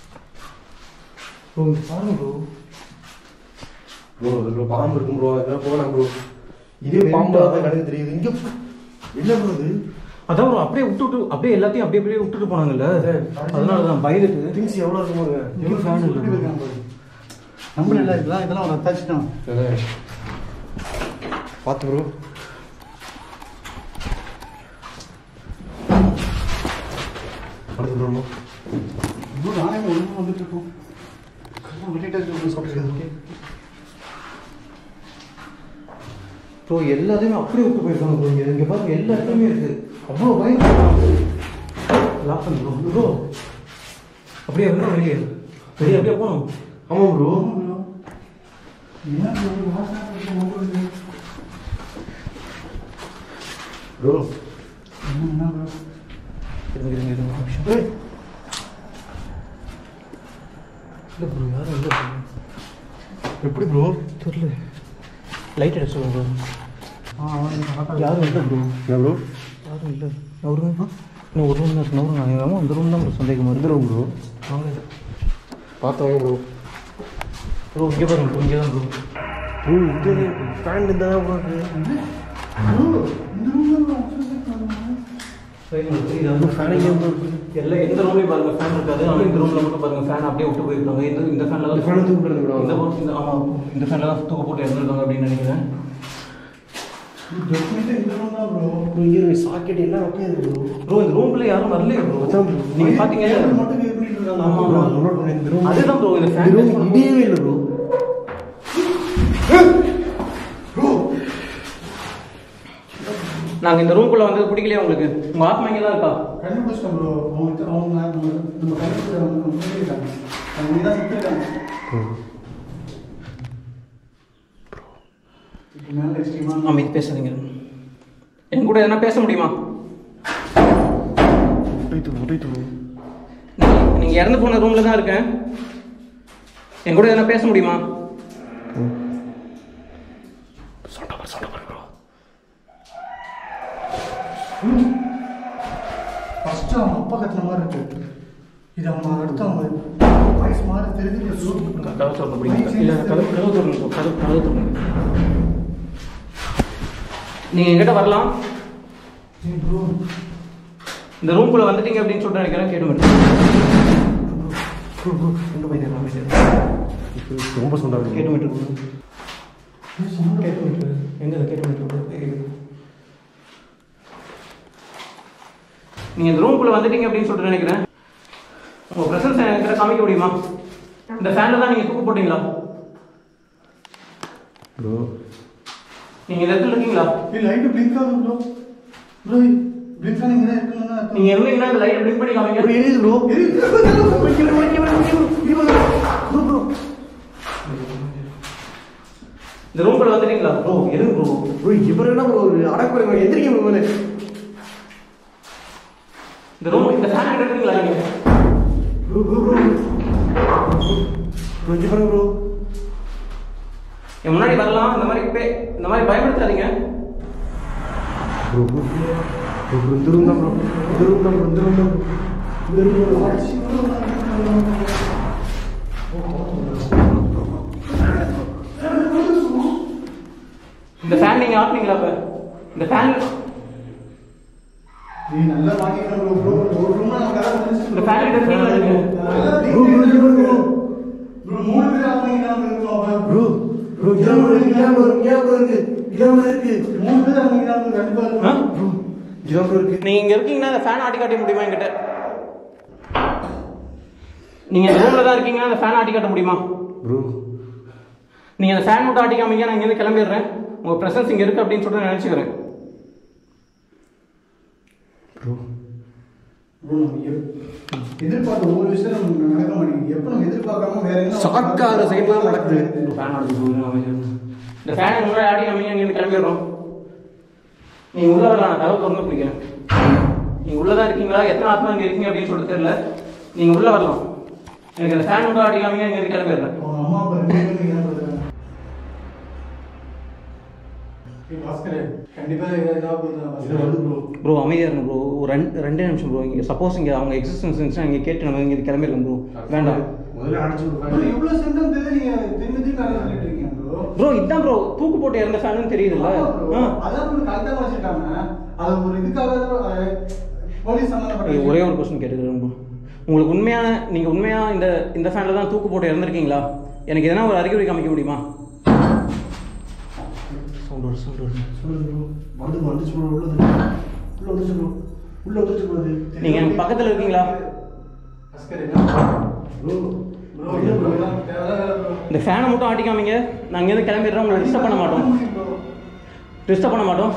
ப்ரோ பாருங்க ப்ரோ ப்ரோ ப்ரோ பாம்பு இருக்கும் ப்ரோ அதெல்லாம் போகலாம் ப்ரோ இதே பாம்பு தான் கணக்கு தெரியுது இங்க என்ன ப்ரோ இது அதான் ப்ரோ அப்படியே விட்டு விட்டு அப்படியே எல்லாத்தையும் அப்படியே அப்படியே விட்டுட்டு போனாங்கல்ல அதனால தான் பயந்துட்டு திங்ஸ் எவ்வளோ இருக்கும் பாருங்க இங்கே ஃபேன் இல்லை நம்மள இல்லை இதெல்லாம் இதெல்லாம் ஒரு அத்தாச்சு தான் பார்த்து ப்ரோ அடுத்து ப்ரோ ப்ரோ நானே ஒழுங்காக வந்துட்டு இருக்கோம் வெளியிட்ட சாப்பிட்டு ப்ரோ எல்லாத்தையுமே அப்படியே விட்டு போயிருக்காங்க ப்ரோ இங்கே இங்கே பாருங்க எல்லா இடத்துலையுமே இருக்கு அவ்வளோ பயம் லாக் பண்ணி ப்ரோ ப்ரோ அப்படியே வந்து வெளியே வெளியே அப்படியே போகணும் ஆமாம் ப்ரோ என்ன ப்ரோ வாசனை உங்களுக்கு ப்ரோ என்ன ப்ரோ இருங்க இருங்க இருங்க ஒரு நிமிஷம் ஏய் இல்லை ப்ரோ யாரும் இல்லை ப்ரோ எப்படி ப்ரோ தெரியல லைட் அடிச்சு ப்ரோ ஆ ஆ யாரும் இல்லை ப்ரோ என்ன ப்ரோ யாரும் இல்லை அவருங்க இன்னும் ஒரு ரூம் தான் இருக்கு நவருங்க எங்கள் அந்த ரூம் தான் ப்ரோ சந்தேகமாக எந்த இருக்கு ரூம் ப்ரோ வாங்க பார்த்து வாங்க ப்ரோ ப்ரோ இங்கே பாருங்க ப்ரோ இங்கே தான் ப்ரோ ப்ரோ இங்கே ஃபேன் இருந்தால் ப்ரோ இருக்கு ஃபேன் எங்கே எல்லாம் எந்த ரூம்லையும் பாருங்க ஃபேன் இருக்காது ஆனால் இந்த ரூமில் மட்டும் பாருங்க ஃபேன் அப்படியே விட்டு போயிருக்காங்க இந்த இந்த ஃபேனில் தான் ஃபேனை தூக்கி போடுறது bro. இந்த பக்கம் இந்த ஆமாம் இந்த ஃபேனில் தான் தூக்க போட்டு இறந்துருக்காங்க அப்படின்னு நினைக்கிறேன் டெஃபினட்டாக இந்த ரூம் தான் ப்ரோ ப்ரோ இங்கே சாக்கெட் எல்லாம் வைக்காது ப்ரோ ப்ரோ இந்த ரூம்குள்ளே யாரும் வரலையே ப்ரோ அதான் bro. நீங்கள் பார்த்தீங்க மட்டும் கேட் பண்ணிட்டு இருக்காங்க ஆமா, ப்ரோ ஆமா. நோட் பண்ணி இந்த ரூம் அதுதான் ப்ரோ இந்த இந்த ஃபேன் ரூம் இடியவே இல்லை ப்ரோ நாங்கள் இந்த ரூம்குள்ளே வந்து பிடிக்கலையே உங்களுக்கு உங்கள் ஆத்மா இங்கே தான் இருக்கா கண்டுபிடிச்சிட்டோம் ப்ரோ அவங்க அவங்க நம்ம நம்ம கண்டுபிடிச்ச அவங்க முன்னேறிட்டாங்க அவங்க தான் சுற்றிருக்காங்க இதுக்கு மேலே எக்ஸ்ட்ரீமாக அமைதி பேசாதீங்க என் கூட எதனா பேச முடியுமா உடைத்து உடைத்து ப்ரோ நீங்கள் நீங்கள் இறந்து போன ரூமில் தான் இருக்கேன் என் கூட எதனா பேச முடியுமா சண்டை பாரு சண்டை பாரு ப்ரோ ஃபஸ்ட்டு அவங்க அப்பா கத்துன மாதிரி இருக்கு இது அவங்க அடுத்து அவங்க வாய்ஸ் மாதிரி தெரிஞ்சு கதை சொல்ல முடியும் இல்லை கதை கதை சொல்லுங்க கதை கதை சொல்லுங்க நீங்கள் என்கிட்ட வரலாம் ப்ரோ இந்த ரூம்குள்ளே வந்துட்டீங்க அப்படின்னு சொல்லிட்டு நினைக்கிறேன் கேட்டு மட்டும் ரெண்டு பையன் ரொம்ப சண்டை இருக்கு கேட்டு மட்டும் கேட்டு மட்டும் எங்கே கேட்டு மட்டும் நீங்கள் இந்த ரூம்குள்ளே வந்துட்டீங்க அப்படின்னு சொல்லிட்டு நினைக்கிறேன் உங்கள் ப்ரெசன்ஸ் என்கிட்ட காமிக்க முடியுமா இந்த ஃபேனில் தான் நீங்கள் தூக்கு போட்டீங்களா ப்ரோ நீங்கள் இந்த இடத்துல இருக்கீங்களா இது லைட்டு பிளிங்க் ஆகுது ப்ரோ ப்ரோ பிளிங்க் ஆன இங்கே தான் இருக்குன்னு அர்த்தம். நீங்கள் இருந்தீங்கன்னா இந்த லைட் பிளிங்க் பண்ணி காமிங்க ப்ரோ எரியுது ப்ரோ இந்த ரூம்குள்ளே வந்துட்டீங்களா ப்ரோ எதுக்கு ப்ரோ ப்ரோ இவர் என்ன ப்ரோ ஒரு அடக்குறை எந்திரிக்க ப்ரோ மேலே இந்த ரூம் இந்த ஃபேன் கிட்ட இருக்கீங்களா நீங்கள் ப்ரோ ப்ரோ ப்ரோ ப்ரோ இங்கே பாருங்க ப்ரோ என் முன்னாடி வரலாம் இந்த மாதிரி பே இந்த மாதிரி பயன்படுத்தாதீங்க ப்ரோ ப்ரோ ப்ரோ ப்ரோ இந்த ரூம் தான் ப்ரோ இந்த ரூம் தான் ப்ரோ இந்த ரூம் தான் bro. இந்த ரூம் தான் இந்த ஃபேன் நீங்கள் ஆஃப்னீங்களா இப்போ இந்த ஃபேன் நீ நல்லா வாங்கிக்கிற ப்ரோ ப்ரோ ஒரு ரூம்ல நம்ம கதை முடிச்சு இந்த ஃபேன் கிட்ட இருக்கீங்களா நீங்கள் ப்ரோ ப்ரோ இங்கே பாருங்க ப்ரோ ப்ரோ மூணு பேர் வாங்கிக்கிறாங்க இருக்கோம் ப்ரோ ப்ரோ இங்கே ப்ரோ இங்கே ப்ரோ இங்கே ப்ரோ இருக்கு இங்கே ப்ரோ இருக்கு மூணு பேர் வாங்கிக்கிறாங்க கண்டிப்பா ஆ? இருக்கும் ப்ரோ இங்கே ப்ரோ இருக்கு நீங்கள் இங்கே இருக்கீங்கன்னா இந்த ஃபேன் ஆட்டி காட்ட முடியுமா என்கிட்ட நீங்கள் இந்த ரூமில் தான் இருக்கீங்கன்னா இந்த ஃபேன் ஆட்டி காட்ட முடியுமா ப்ரோ நீங்கள் அந்த ஃபேன் மட்டும் ஆட்டிக்காமீங்க நான் இங்கேருந்து கிளம்பிடுறேன் உங்கள் ப்ரெசன்ஸ் இங்கே இருக்குது அப்படின்னு சொல்லிட்டு நான் நினச்சிக்கிறேன் ப்ரோ ப்ரோ நம்ம எப்- எதிர்பார்த்த ஒவ்வொரு விஷயம் நம்ம நடக்க மாட்டேங்குது எப்போ நம்ம எதிர்பார்க்காம வேற என்ன ஷாக்கான சைட்லாம் நடக்குது ஃபேன் ஆட்டி போகுது இந்த ஃபேனை முன்னாடி ஆட்டிக்காமீங்க இங்கேருந்து கிளம்பிடுறோம் நீங்கள் உள்ள வரலாம் நான் கதவு திறந்து பிடிக்கிறேன் நீங்கள் உள்ளே தான் இருக்கீங்களா எத்தனை ஆத்மா இங்கே இருக்கீங்க அப்படின்னு சொல்லிட்டு தெரியல நீங்கள் உள்ளே வரலாம் எனக்கு அந்த ஃபேன் மட்டும் ஆட்டிக்காமீங்க இங்கேருந்து கிளம்பிடுறேன் அவங்க அம்மா அப்பா ரெண்டு பேரும் என்ன பண்றாங்க ஏய் பாஸ்கர் கண்டிப்பா ஏதாவது இது வந்து ப்ரோ ப்ரோ அமைதியாக இருங்க ப்ரோ ஒரு ரெண்டு ரெண்டே நிமிஷம் ப்ரோ இங்கே சப்போஸ் இங்கே அவங்க எக்ஸிஸ்டன்ஸ் இருந்துச்சுன்னா இங்கே கேட்டு நம்ம இங்கே கிளம்பிடுங்க ப்ரோ வேண்டாம் முதல்ல அடைச்சு ப்ரோ எவ்வளவு சென்டம் தெரியுது நீங்க திரும்பி திரும்பி அதை சொல்லிட்டு இருக்கீங்க ப்ரோ ப்ரோ இதுதான் ப்ரோ தூக்கு போட்டு இறந்த ஃபேனுன்னு தெரியுதுல்ல ஆ அதான் ப்ரோ கரெக்டா வச்சிருக்காங்க அது ஒரு இதுக்காக தான் போலீஸ் சம்பந்தப்பட்ட நீங்க ஒரே ஒரு கொஸ்டின் கேட்டுக்கிறேன் ப்ரோ உங்களுக்கு உண்மையான நீங்கள் உண்மையாக இந்த இந்த ஃபேனில் தான் தூக்கு போட்டு இறந்துருக்கீங்களா எனக்கு எதனா ஒரு அறிகுறி காமிக்க முடியுமா சவுண்ட் வரும் சவுண்ட் வரும் சொல்லுங்க ப்ரோ வந்து வந்துச்சு ப்ரோ உள்ள வந்து உள்ள வந்துச்சு ப்ரோ உள்ள வந்துச்சு ப்ரோ அது நீங்கள் எனக்கு பக்கத்தில் இருக்கீங்களா பாஸ்கர் என்ன ப்ரோ ப்ரோ இல்ல ப்ரோ இதெல்லாம் தேவையில்லாத ப்ரோ இந்த ஃபேனை மட்டும் ஆட்டிக்காமீங்க நான் இங்கேருந்து கிளம்பிடுறேன் உங்களை டிஸ்டர்ப் பண்ண மாட்டோம் டிஸ்டர்ப் பண்ண மாட்டோம்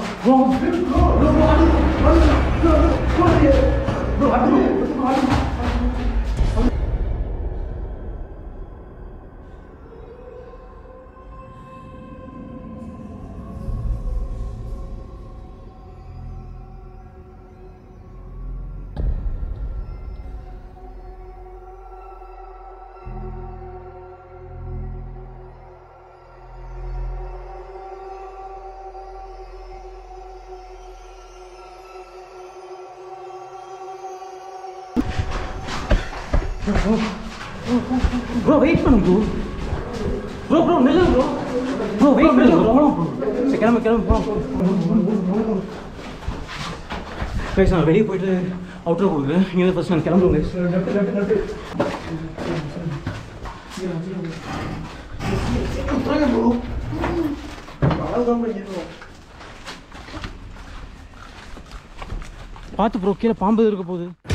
ப்ரோ வெயிட் பண்ணு ப்ரோ ப்ரோ ப்ரோ நில்லு ப்ரோ ப்ரோ வெயிட் பண்ணு ப்ரோ சரி கிளம்பு கிளம்பு ப்ரோ கைஸ் நான் வெளியே போயிட்டு அவுட்டர் போகுது இங்கே ஃபர்ஸ்ட் நான் கிளம்புறேன் guys. பார்த்து ப்ரோ கீழே பாம்பு இருக்க போகுது